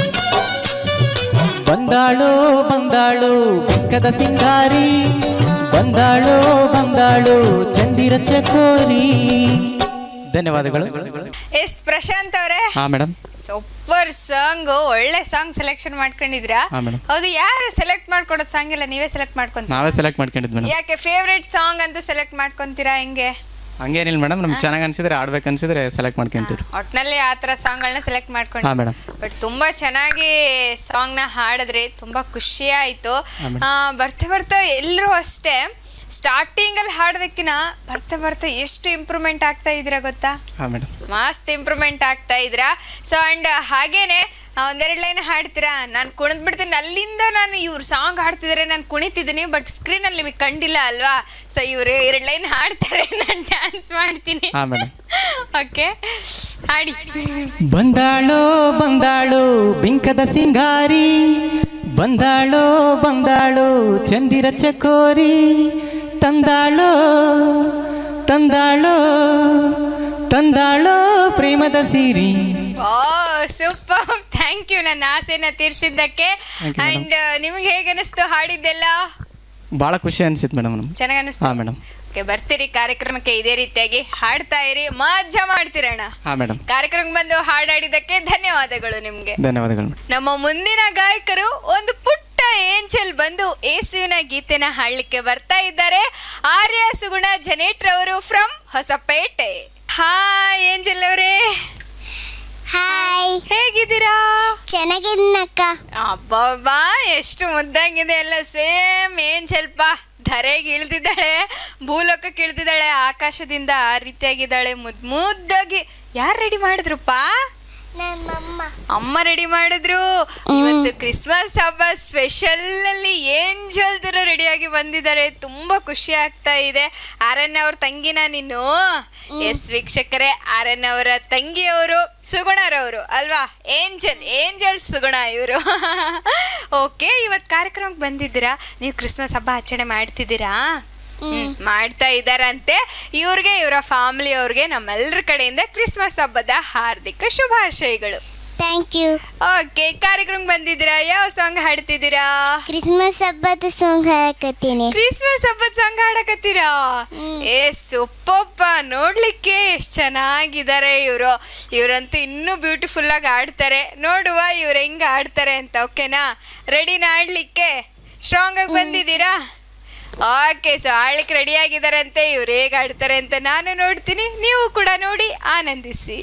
ಬಂದಾಳು ಬಂದಾಳು ಬಿಕ್ಕದ ಸಿಂಗಾರಿ ಬಂದಾಳು ಬಂದಾಳು ಚಂದಿರ ಚಕೋರಿ ಧನ್ಯವಾದಗಳು ಎಸ್ ಪ್ರಶಾಂತ್ ಅವರೇ ಹಾ ಮೇಡಮ್ ಸೂಪರ್ ಸಾಂಗ್ ಒಳ್ಳೆ ಸಾಂಗ್ ಸೆಲೆಕ್ಷನ್ ಮಾಡ್ಕೊಂಡಿದ್ರಾ ಹಾ, madam. ಹೌದು ಯಾರು ಸೆಲೆಕ್ಟ್ ಮಾಡ್ಕೊಡೋ ಸಾಂಗ್ ಎಲ್ಲ ನೀವೇ ಸೆಲೆಕ್ಟ್ ಮಾಡ್ಕೊಂತ ನಾವೇ ಸೆಲೆಕ್ಟ್ ಮಾಡ್ಕೊಂಡಿದ್ ಮೇಡಮ್ ಯಾಕೆ ಫೇವ್ರೆಟ್ ಸಾಂಗ್ ಅಂತ ಸೆಲೆಕ್ಟ್ ಮಾಡ್ಕೊಂತೀರಾ ಹೆಂಗೆ ಹಂಗೇನಿಲ್ಲ ಮೇಡಮ್ ನಮ್ಗೆ ಚೆನ್ನಾಗಿ ಅನ್ಸಿದ್ರೆ ಆಡ್ಬೇಕು ಅನ್ಸಿದ್ರೆ ಸೆಲೆಕ್ಟ್ ಮಾಡ್ಕೊಂತೀವಿ ಒಟ್ನಲ್ಲಿ ಆ ಥರ ಸಾಂಗ್ಗಳನ್ನ ಸೆಲೆಕ್ಟ್ ಹಾ ಮಾಡ್ಕೊಂಡು ಮೇಡಮ್ ಬಟ್ ತುಂಬಾ ಚೆನ್ನಾಗಿ ಸಾಂಗ್ ನ ಹಾಡಿದ್ರಿ ತುಂಬಾ ಖುಷಿ ಆಯ್ತು ಆ, ಬರ್ತಾ ಬರ್ತಾ ಎಲ್ಲರೂ ಅಷ್ಟೇ ಸ್ಟಾರ್ಟಿಂಗ್ ಅಲ್ಲಿ ಹಾಡೋದಕ್ಕಿಂತ ಬರ್ತಾ ಬರ್ತಾ ಎಷ್ಟು ಇಂಪ್ರೂವ್ಮೆಂಟ್ ಆಗ್ತಾ ಇದ್ದೀರಾ ಗೊತ್ತಾ ಹಾ ಮೇಡಮ್ ಮಸ್ತ್ ಇಂಪ್ರೂವ್ಮೆಂಟ್ ಆಗ್ತಾ ಇದ್ರಾ ಸೊ ಅಂಡ್ ಹಾಗೇನೆ ಆ, ಒಂದೆರಡು ಲೈನ್ ಹಾಡ್ತೀರಾ ನಾನು ಕುಣಿದ್ ಬಿಡ್ತೀನಿ ಅಲ್ಲಿಂದ ನಾನು ಇವ್ರು ಸಾಂಗ್ ಹಾಡ್ತಿದ್ದಾರೆ ನಾನು ಕುಣಿತಿದ್ದೀನಿ ಬಟ್ ಸ್ಕ್ರೀನಲ್ಲಿ ನಿಮಗೆ ಕಂಡಿಲ್ಲ ಅಲ್ವಾ ಸೊ ಇವ್ರು ಎರಡು ಲೈನ್ ಹಾಡ್ತಾರೆ ನಾನು ಡ್ಯಾನ್ಸ್ ಮಾಡ್ತೀನಿ ಹಾ ಮೇಡಮ್ ಓಕೆ ಹಾಡಿ ಬಂದಾಳೋ ಬಂದಾಳು ಬಿಂಕದ ಸಿಂಗಾರಿ ಬಂದಾಳೋ ಬಂದಾಳು ಚಂದಿರ ಚಕೋರಿ ತಂದಾಳೋ ತಂದಾಳೋ ತಂದಾಳೋ ಪ್ರೇಮದ ಸೀರಿ ಓ ಸೂಪರ್ ಥ್ಯಾಂಕ್ ಯು ನನ್ನ ಆಸೆನ ತೀರ್ಸಿದ್ದಕ್ಕೆ Thank you, madam. ಅಂಡ್ ನಿಮ್ಗೆ ಹೇಗೆ ಅನಿಸ್ತು ಹಾಡಿದ್ದೆಲ್ಲ ಭಾಳ ಖುಷಿ ಅನ್ಸಿತ್ತು ಮೇಡಮ್ ನಮ್ಗೆ ಚೆನ್ನಾಗಿ ಅನಿಸ್ತು ಹಾ ಮೇಡಮ್ ಓಕೆ ಬರ್ತೀರಿ ಕಾರ್ಯಕ್ರಮಕ್ಕೆ ಇದೇ ರೀತಿಯಾಗಿ ಹಾಡ್ತಾ ಇರಿ ಮಜಾ ಮಾಡ್ತೀರಣ್ಣ ಹಾ ಮೇಡಮ್ ಕಾರ್ಯಕ್ರಮಕ್ಕೆ ಬಂದು ಹಾಡಾಡಿದ್ದಕ್ಕೆ ಧನ್ಯವಾದಗಳು ನಿಮ್ಗೆ ಧನ್ಯವಾದಗಳು ಮೇಡಮ್ ನಮ್ಮ ಮುಂದಿನ ಗಾಯಕರು ಒಂದು ಪುಟ್ಟ ಏಂಜಲ್ ಬಂದು ಏಸುವಿನ ಗೀತೆನ ಹಾಡ್ಲಿಕ್ಕೆ ಬರ್ತಾ ಇದ್ದಾರೆ ಆರ್ಯ ಸುಗುಣ ಜನೇಟ್ ರವರು ಫ್ರಮ್ ಹೊಸಪೇಟೆ ಹಾಯ್ ಏಂಜಲ್ ಅವರೇ ಹಾಯ್ ಹೇಗಿದ್ದೀರಾ ಚೆನ್ನಾಗಿದ್ದೀನಕ್ಕ ಅಬ್ಬಬ್ಬಾ ಎಷ್ಟು ಮುದ್ದಾಗಿದೆ ಎಲ್ಲ ಸೇಮ್ ಏನ್ ಸ್ವಲ್ಪ ಧರೆಗೆ ಇಳ್ದಿದ್ದಾಳೆ ಭೂಲೋಕಕ್ಕೆ ಇಳ್ದಿದ್ದಾಳೆ ಆಕಾಶದಿಂದ ಆ ರೀತಿಯಾಗಿದ್ದಾಳೆ ಮುದ್ ಮುದ್ದಾಗಿ ಯಾರು ರೆಡಿ ಮಾಡಿದ್ರಪ್ಪ ನಮ್ಮಮ್ಮ ಅಮ್ಮ ರೆಡಿ ಮಾಡಿದ್ರು ಇವತ್ತು ಕ್ರಿಸ್ಮಸ್ ಹಬ್ಬ ಸ್ಪೆಷಲ್ ಅಲ್ಲಿ ಏಂಜಲ್ ತರ ರೆಡಿಯಾಗಿ ಬಂದಿದ್ದಾರೆ ತುಂಬಾ ಖುಷಿ ಆಗ್ತಾ ಇದೆ ಆರನ್ ಅವ್ರ ತಂಗಿನ ನೀನು ಎಸ್ ವೀಕ್ಷಕರೇ ಆರನ್ ಅವರ ತಂಗಿಯವರು ಸುಗುಣರವರು ಅಲ್ವಾ ಏಂಜಲ್ ಏಂಜಲ್ ಸುಗುಣ ಇವರು ಓಕೆ ಇವತ್ತು ಕಾರ್ಯಕ್ರಮಕ್ಕೆ ಬಂದಿದ್ದೀರಾ ನೀವು ಕ್ರಿಸ್ಮಸ್ ಹಬ್ಬ ಆಚರಣೆ ಮಾಡ್ತಿದ್ದೀರಾ ಹ್ಮ್, ಮಾಡ್ತಾ ಇದ್ದಾರಂತೆ ಇವ್ರಿಗೆ ಇವರ ಫ್ಯಾಮಿಲಿ ಅವ್ರಿಗೆ ನಮ್ಮೆಲ್ಲರ ಕಡೆಯಿಂದ ಕ್ರಿಸ್ಮಸ್ ಹಬ್ಬದ ಹಾರ್ದಿಕ ಶುಭಾಶಯಗಳು ಥ್ಯಾಂಕ್ ಯು ಓಕೆ ಕಾರ್ಯಕ್ರಮಕ್ಕೆ ಬಂದಿದ್ದೀರಾ ಯಾವ ಸಾಂಗ್ ಹಾಡ್ತಿದ್ದೀರಾ ಕ್ರಿಸ್ಮಸ್ ಹಬ್ಬದ ಸಾಂಗ್ ಹಾಕತ್ತೀನಿ ಕ್ರಿಸ್ಮಸ್ ಹಬ್ಬದ ಸಾಂಗ್ ಹಾಡಕತ್ತೀರಾ ಏ ಸೊಪ್ಪಪ್ಪ ನೋಡ್ಲಿಕ್ಕೆ ಎಷ್ಟು ಚೆನ್ನಾಗಿದ್ದಾರೆ ಇವರು ಇವರಂತೂ ಇನ್ನೂ ಬ್ಯೂಟಿಫುಲ್ ಆಗಿ ಆಡ್ತಾರೆ ನೋಡುವ ಇವ್ರು ಹೆಂಗ್ ಆಡ್ತಾರೆ ಅಂತ ಓಕೆನಾ ರೆಡಿನ ಆಡ್ಲಿಕ್ಕೆ ಸ್ಟ್ರಾಂಗ್ ಆಗಿ ಬಂದಿದ್ದೀರಾ ಓಕೆ ಸೊ ಆಡ್ಲಿಕ್ಕೆ ರೆಡಿ ಆಗಿದಾರಂತೆ ಇವ್ರು ಹೇಗೆ ಆಡ್ತಾರೆ ಅಂತ ನಾನು ನೋಡ್ತೀನಿ ನೀವು ಕೂಡ ನೋಡಿ ಆನಂದಿಸಿ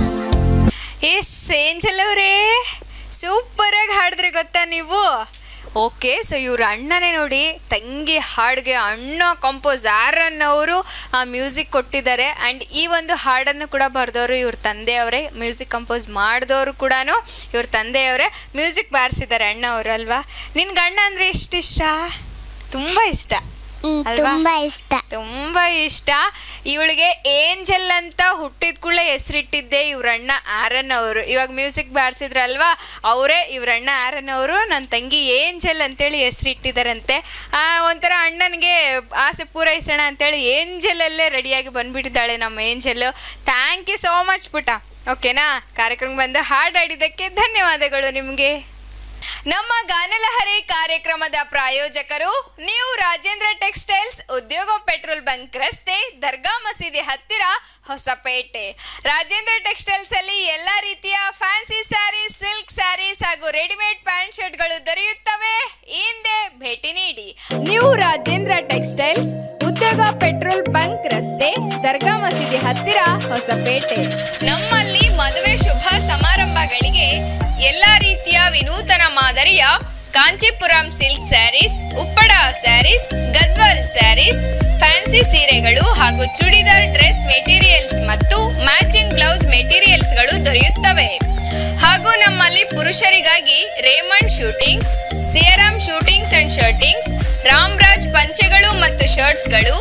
ಎಸ್ ಏಂಜಲ್ ಅವರೇ ಸೂಪರ್ ಆಗಿ ಹಾಡಿದ್ರೆ ಗೊತ್ತಾ ನೀವು ಓಕೆ ಸೊ ಇವ್ರ ಅಣ್ಣನೇ ನೋಡಿ ತಂಗಿ ಹಾಡಿಗೆ ಅಣ್ಣ ಕಂಪೋಸ್ ಆರನ್ ಅವರು ಮ್ಯೂಸಿಕ್ ಕೊಟ್ಟಿದ್ದಾರೆ ಆ್ಯಂಡ್ ಈ ಒಂದು ಹಾಡನ್ನು ಕೂಡ ಬರೆದವರು ಇವ್ರ ತಂದೆಯವರೇ ಮ್ಯೂಸಿಕ್ ಕಂಪೋಸ್ ಮಾಡಿದವರು ಕೂಡ ಇವ್ರ ತಂದೆಯವರೇ ಮ್ಯೂಸಿಕ್ ಬಾರಿಸಿದ್ದಾರೆ ಅಣ್ಣ ಅವರು ಅಲ್ವಾ ನಿನ್ಗೆ ಅಣ್ಣ ಅಂದರೆ ಎಷ್ಟು ಇಷ್ಟ ತುಂಬ ಇಷ್ಟ ಹ್ಮ್, ಅಲ್ವಾ? ತುಂಬಾ ಇಷ್ಟ ತುಂಬಾ ಇಷ್ಟ ಇವಳಿಗೆ ಏಂಜಲ್ ಅಂತ ಹುಟ್ಟಿದ ಕೂಡಲೇ ಹೆಸರಿಟ್ಟಿದ್ದೆ ಇವ್ರಣ್ಣ ಆರನ್ ಅವರು ಇವಾಗ ಮ್ಯೂಸಿಕ್ ಬಾರಿಸಿದ್ರಲ್ವಾ ಅವರೇ ಇವ್ರಣ್ಣ ಆರನ್ ಅವರು ನನ್ನ ತಂಗಿ ಏಂಜಲ್ ಅಂತೇಳಿ ಹೆಸರಿಟ್ಟಿದ್ದಾರಂತೆ ಆ, ಒಂಥರ ಅಣ್ಣನಿಗೆ ಆಸೆ ಪೂರೈಸೋಣ ಅಂತೇಳಿ ಏಂಜಲಲ್ಲೇ ರೆಡಿಯಾಗಿ ಬಂದ್ಬಿಟ್ಟಿದ್ದಾಳೆ ನಮ್ಮ Angel thank you so much ಪುಟ ಓಕೆನಾ ಕಾರ್ಯಕ್ರಮ ಬಂದು ಹಾಡು ಹಾಡಿದ್ದಕ್ಕೆ ಧನ್ಯವಾದಗಳು ನಿಮಗೆ ನಮ್ಮ ಗಾನಲಹರಿ ಕಾರ್ಯಕ್ರಮದ ಪ್ರಾಯೋಜಕರು ನ್ಯೂ ರಾಜೇಂದ್ರ ಟೆಕ್ಸ್ಟೈಲ್ಸ್ ಉದ್ಯೋಗ ಪೆಟ್ರೋಲ್ ಬಂಕ್ ರಸ್ತೆ ದರ್ಗಾ ಮಸೀದಿ ಹತ್ತಿರ ಹೊಸಪೇಟೆ ರಾಜೇಂದ್ರ ಟೆಕ್ಸ್ಟೈಲ್ಸ್ ಅಲ್ಲಿ ಎಲ್ಲಾ ರೀತಿಯ ಫ್ಯಾನ್ಸಿ ಸ್ಯಾರೀಸ್ ಸಿಲ್ಕ್ ಸ್ಯಾರೀಸ್ ಹಾಗೂ ರೆಡಿಮೇಡ್ ಪ್ಯಾಂಟ್ ಶರ್ಟ್ಗಳು ದೊರೆಯುತ್ತವೆ ಹಿಂದೆ ಭೇಟಿ ನೀಡಿ ನ್ಯೂ ರಾಜೇಂದ್ರ ಟೆಕ್ಸ್ಟೈಲ್ಸ್ ಉದ್ಯೋಗ ಪೆಟ್ರೋಲ್ ಬಂಕ್ ರಸ್ತೆ ದರ್ಗಾ ಮಸೀದಿ ಹತ್ತಿರ ಹೊಸಪೇಟೆ ನಮ್ಮಲ್ಲಿ ಮದುವೆ ಶುಭ ಸಮಾರಂಭಗಳಿಗೆ ಎಲ್ಲಾ ರೀತಿಯ ವಿನೂತನ ಮಾದರಿಯ Kanchipuram silk sarees Uppada sarees Gadwal sarees fancy ಸೀರೆಗಳು ಹಾಗೂ ಚೂಡಿದಾರ್ ಡ್ರೆಸ್ ಮೆಟೀರಿಯಲ್ಸ್ ಮತ್ತು ಮ್ಯಾಚಿಂಗ್ ಬ್ಲೌಸ್ ಮೆಟೀರಿಯಲ್ಸ್ಗಳು ದೊರೆಯುತ್ತವೆ ಹಾಗೂ ನಮ್ಮಲ್ಲಿ ಪುರುಷರಿಗಾಗಿ Raymond suitings Siyaram suitings and shirtings Ramraj ಪಂಚೆಗಳು ಮತ್ತು ಶರ್ಟ್ಸ್ಗಳು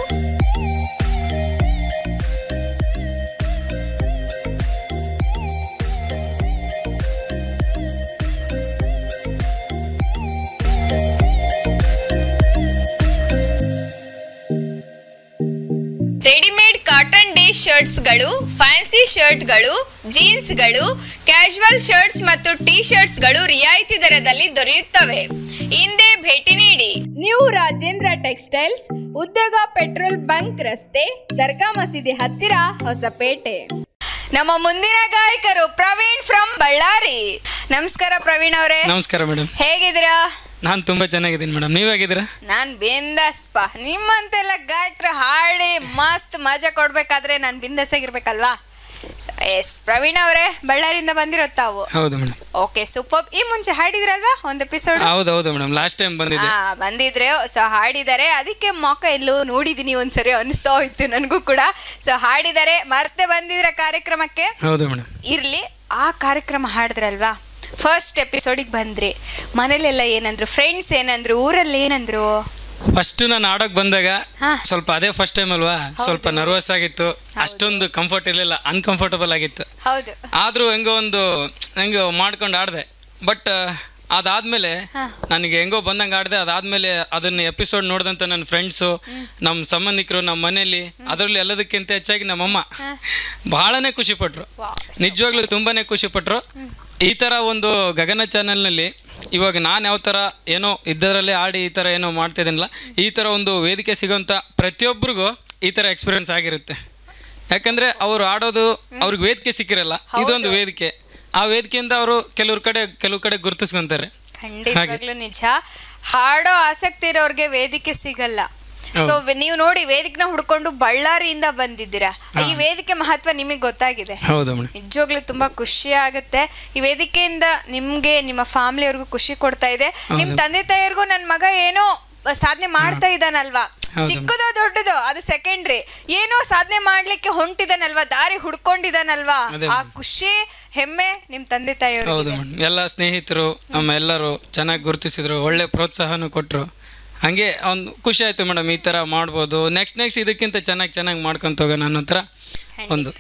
ರೆಡಿಮೇಡ್ ಕಾಟನ್ ಡೇ ಶರ್ಟ್ಸ್ಗಳು ಫ್ಯಾನ್ಸಿ ಶರ್ಟ್ಗಳು ಜೀನ್ಸ್ಗಳು ಕ್ಯಾಶುವಲ್ ಶರ್ಟ್ಸ್ ಮತ್ತು ಟಿ ಶರ್ಟ್ಸ್ಗಳು ರಿಯಾಯಿತಿ ದರದಲ್ಲಿ ದೊರೆಯುತ್ತವೆ ಹಿಂದೆ ಭೇಟಿ ನೀಡಿ ನ್ಯೂ ರಾಜೇಂದ್ರ ಟೆಕ್ಸ್ಟೈಲ್ಸ್ ಉದ್ಯೋಗ ಪೆಟ್ರೋಲ್ ಬಂಕ್ ರಸ್ತೆ ದರ್ಗಾ ಮಸೀದಿ ಹತ್ತಿರ ಹೊಸಪೇಟೆ ನಮ್ಮ ಮುಂದಿನ ಗಾಯಕರು ಪ್ರವೀಣ್ ಫ್ರಮ್ ಬಳ್ಳಾರಿ ನಮಸ್ಕಾರ ಪ್ರವೀಣ್ ಅವರೇ ನಮಸ್ಕಾರ ಮೇಡಮ್ ಹೇಗಿದ್ದೀರಾ ನಾನು ತುಂಬ ಚೆನ್ನಾಗಿದ್ದೀನಿ ಮೇಡಮ್ ನೀವು ಹೇಗಿದ್ದೀರಾ ನಾನ್ ಬಿಂದಾಸ್ಪ ನಿಮ್ಮಂತೆಲ್ಲ ಗಾಯಕರು ಹಾಡಿ ಮಸ್ತ್ ಮಜಾ ಕೊಡ್ಬೇಕಾದ್ರೆ ನಾನು ಬಿಂದಾಸ್ ಆಗಿರ್ಬೇಕಲ್ವಾ ಎಸ್ ಪ್ರವೀಣ್ ಅವರೇ ಬಳ್ಳಾರಿಯಿಂದ ಬಂದಿರೋ ತಾವು ಹೌದು ಮೇಡಮ್ ಓಕೆ ಸೂಪರ್ ಈ ಮುಂಚೆ ಹಾಡಿದ್ರಲ್ವಾ ಒಂದು ಎಪಿಸೋಡ್ ಹೌದು ಹೌದು ಮೇಡಮ್ ಲಾಸ್ಟ್ ಟೈಮ್ ಬಂದಿದ್ದೆ ಹಾ ಬಂದಿದ್ರೆ ಸೊ ಹಾಡಿದ್ದಾರೆ ಅದಕ್ಕೆ ಮೊಕ್ಕ ಎಲ್ಲೋ ನೋಡಿದೀನಿ ಒಂದ್ಸರಿ ಅನಿಸ್ತಾ ಹೋಯ್ತು ನನಗೂ ಕೂಡ ಸೊ ಹಾಡಿದ್ದಾರೆ ಮತ್ತೆ ಬಂದಿದ್ರ ಕಾರ್ಯಕ್ರಮಕ್ಕೆ ಹೌದು ಮೇಡಮ್ ಇರ್ಲಿ ಆ ಕಾರ್ಯಕ್ರಮ ಹಾಡಿದ್ರಲ್ವಾ ಫಸ್ಟ್ ಎಪಿಸೋಡಿಗೆ ಬಂದ್ರಿ ಮನೇಲೆಲ್ಲ ಏನಂದ್ರು ಫ್ರೆಂಡ್ಸ್ ಏನಂದ್ರು ಊರಲ್ಲಿ ಏನಂದ್ರು ಫಸ್ಟ್ ನಾನು ಆಡೋಕೆ ಬಂದಾಗ ಹಾ. ಸ್ವಲ್ಪ ಅದೇ ಫಸ್ಟ್ ಟೈಮ್ ಅಲ್ವಾ ಸ್ವಲ್ಪ ನರ್ವಸ್ ಆಗಿತ್ತು ಅಷ್ಟೊಂದು ಕಂಫರ್ಟ್ ಇರಲಿಲ್ಲ ಅನ್ಕಂಫರ್ಟಬಲ್ ಆಗಿತ್ತು ಹೌದು ಆದರೂ ಹೆಂಗೋ ಒಂದು ಹೆಂಗೋ ಮಾಡ್ಕೊಂಡು ಆಡಿದೆ ಬಟ್ ಅದಾದ್ಮೇಲೆ ನನಗೆ ಹೆಂಗೋ ಬಂದಂಗೆ ಆಡಿದೆ ಅದಾದ್ಮೇಲೆ ಅದನ್ನ ಎಪಿಸೋಡ್ ನೋಡಿದಂಥ ನನ್ನ ಫ್ರೆಂಡ್ಸು ನಮ್ಮ ಸಂಬಂಧಿಕರು ನಮ್ಮ ಮನೇಲಿ ಅದರಲ್ಲಿ ಎಲ್ಲದಕ್ಕಿಂತ ಹೆಚ್ಚಾಗಿ ನಮ್ಮಮ್ಮ ಬಹಳನೇ ಖುಷಿ ಪಟ್ರು ನಿಜವಾಗ್ಲೂ ತುಂಬಾನೇ ಖುಷಿ ಪಟ್ರು ಈ ಥರ ಒಂದು ಗಗನ ಚಾನೆಲ್ನಲ್ಲಿ ಇವಾಗ ನಾನು ಯಾವ ಥರ ಏನೋ ಇದ್ದರಲ್ಲೇ ಆಡಿ ಈ ಥರ ಏನೋ ಮಾಡ್ತಿದ್ದೀನಲ್ಲ ಈ ಥರ ಒಂದು ವೇದಿಕೆ ಸಿಗೋಂಥ ಪ್ರತಿಯೊಬ್ಬರಿಗೂ ಈ ಥರ ಎಕ್ಸ್ಪೀರಿಯನ್ಸ್ ಆಗಿರುತ್ತೆ ಯಾಕಂದ್ರೆ ಅವರು ಆಡೋದು ಅವ್ರಿಗೆ ವೇದಿಕೆ ಸಿಕ್ಕಿರಲ್ಲ ಇದೊಂದು ವೇದಿಕೆ ಆ ವೇದಿಕೆಯಿಂದ ಅವರು ಕೆಲವ್ರ ಕಡೆ ಕೆಲವು ಕಡೆ ಗುರುತಿಸ್ಕೊಂತಾರೆ ಖಂಡಿತವಾಗ್ಲೂ ನಿಜ ಹಾಡೋ ಆಸಕ್ತಿ ಇರೋರ್ಗೆ ವೇದಿಕೆ ಸಿಗಲ್ಲ ಸೊ ನೀವು ನೋಡಿ ವೇದಿಕೆನ ಹುಡ್ಕೊಂಡು ಬಳ್ಳಾರಿಯಿಂದ ಬಂದಿದ್ದೀರಾ ಈ ವೇದಿಕೆ ಮಹತ್ವ ನಿಮಗೆ ಗೊತ್ತಾಗಿದೆ ಹೌದು ಮೇಡಮ್ ನಿಜವಾಗ್ಲೂ ತುಂಬಾ ಖುಷಿ ಆಗುತ್ತೆ ಈ ವೇದಿಕೆಯಿಂದ ನಿಮ್ಗೆ ನಿಮ್ಮ ಫ್ಯಾಮಿಲಿಯವ್ರಿಗೂ ಖುಷಿ ಕೊಡ್ತಾ ಇದೆ ನಿಮ್ ತಂದೆ ತಾಯಿಯರ್ಗೂ ನನ್ ಮಗ ಏನೋ ಸಾಧನೆ ಮಾಡ್ತಾ ಇದ್ದಾನಲ್ವಾ ಚಿಕ್ಕದೋ ದೊಡ್ಡದೋ ಅದು ಸೆಕೆಂಡ್ರಿ ಏನೋ ಸಾಧನೆ ಮಾಡ್ಲಿಕ್ಕೆ ಹೊಂಟಿದಾನಲ್ವಾ ದಾರಿ ಹುಡ್ಕೊಂಡಿದಾನಲ್ವಾ ಆ ಖುಷಿ ಹೆಮ್ಮೆ ನಿಮ್ ತಂದೆ ತಾಯಿಯವ್ರಿಗೆ ಹೌದು ಮೇಡಮ್ ಎಲ್ಲ ಸ್ನೇಹಿತರು ನಮ್ಮ ಎಲ್ಲರೂ ಚೆನ್ನಾಗಿ ಗುರುತಿಸಿದ್ರು ಒಳ್ಳೆ ಪ್ರೋತ್ಸಾಹನೂ ಕೊಟ್ಟರು ಹಾಗೆ ಒಂದು ಖುಷಿ ಆಯಿತು ಮೇಡಮ್ ಈ ಥರ ಮಾಡ್ಬೋದು ನೆಕ್ಸ್ಟ್ ನೆಕ್ಸ್ಟ್ ಇದಕ್ಕಿಂತ ಚೆನ್ನಾಗಿ ಚೆನ್ನಾಗಿ ಮಾಡ್ಕೊಂತ ಹೋಗೋಣ ಅನ್ನೋ ಥರ ಒಂದು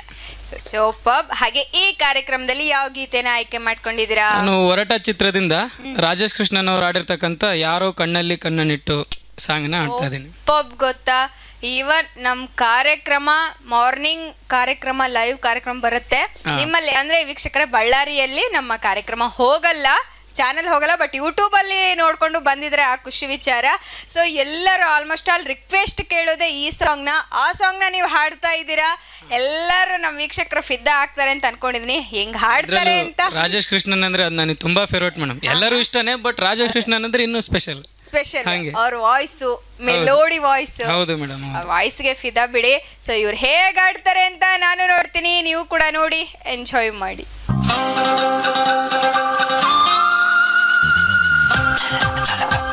ಸೂಪರ್ ಹಾಗೆ ಈ ಕಾರ್ಯಕ್ರಮದಲ್ಲಿ ಯಾವ ಗೀತೆನ ಆಯ್ಕೆ ಮಾಡ್ಕೊಂಡಿದ್ದೀರಾ ನಾನು ಹೊರಟ ಚಿತ್ರದಿಂದ ರಾಜೇಶ್ ಕೃಷ್ಣನ್ ಅವ್ರು ಆಡಿರ್ತಕ್ಕಂಥ ಯಾರೋ ಕಣ್ಣಲ್ಲಿ ಕಣ್ಣನ್ನಿಟ್ಟು ಸಾಂಗ್ನ ಆಡ್ತಾ ಇದ್ದೀನಿ ಪಬ್ ಗೊತ್ತಾ ಈವನ್ ನಮ್ ಕಾರ್ಯಕ್ರಮ ಮಾರ್ನಿಂಗ್ ಕಾರ್ಯಕ್ರಮ ಲೈವ್ ಕಾರ್ಯಕ್ರಮ ಬರುತ್ತೆ ನಿಮ್ಮಲ್ಲಿ ಅಂದ್ರೆ ವೀಕ್ಷಕರ ಬಳ್ಳಾರಿಯಲ್ಲಿ ನಮ್ಮ ಕಾರ್ಯಕ್ರಮ ಹೋಗಲ್ಲ ಚಾನೆಲ್ ಹೋಗಲ್ಲ ಬಟ್ ಯೂಟ್ಯೂಬ್ ಅಲ್ಲಿ ನೋಡ್ಕೊಂಡು ಬಂದಿದ್ರೆ ಆ ಖುಷಿ ವಿಚಾರ ಸೊ ಎಲ್ಲರೂ ಆಲ್ಮೋಸ್ಟ್ ಆಲ್ ರಿಕ್ವೆಸ್ಟ್ ಕೇಳೋದೆ ಈ ಸಾಂಗ್ ನ ಆ ಸಾಂಗ್ ನ ನೀವು ಹಾಡ್ತಾ ಇದ್ದೀರಾ ಎಲ್ಲರೂ ನಮ್ಮ ವೀಕ್ಷಕರು ಫಿದ್ದ ಆಗ್ತಾರೆ ಅಂತ ಅನ್ಕೊಂಡಿದೀನಿ ಹೆಂಗ್ ಹಾಡ್ತಾರೆ ಅದ್ರಲ್ಲೂ ಅಂತ ರಾಜೇಶ್ ಕೃಷ್ಣನ್ ಅಂದ್ರೆ ಅದು ನನಗೆ ತುಂಬಾ ಫೇವ್ರೇಟ್ ಮೇಡಮ್ ಎಲ್ಲರೂ ಇಷ್ಟನೇ ಬಟ್ ರಾಜೇಶ್ ಕೃಷ್ಣನ್ ಅಂದ್ರೆ ಇನ್ನೂ ಸ್ಪೆಷಲ್ ಸ್ಪೆಷಲ್ ಹಂಗೆ. ಅವ್ರ ವಾಯ್ಸು ಮೆಲೋಡಿ ವಾಯ್ಸ್ ಹೌದು ಮೇಡಮ್ ವಾಯ್ಸ್ಗೆ ಫಿದಾ ಬಿಡಿ ಸೊ ಇವ್ರು ಹೇಗೆ ಆಡ್ತಾರೆ ಅಂತ ನಾನು ನೋಡ್ತೀನಿ ನೀವು ಕೂಡ ನೋಡಿ ಎಂಜಾಯ್ ಮಾಡಿ ಠಠಠಠ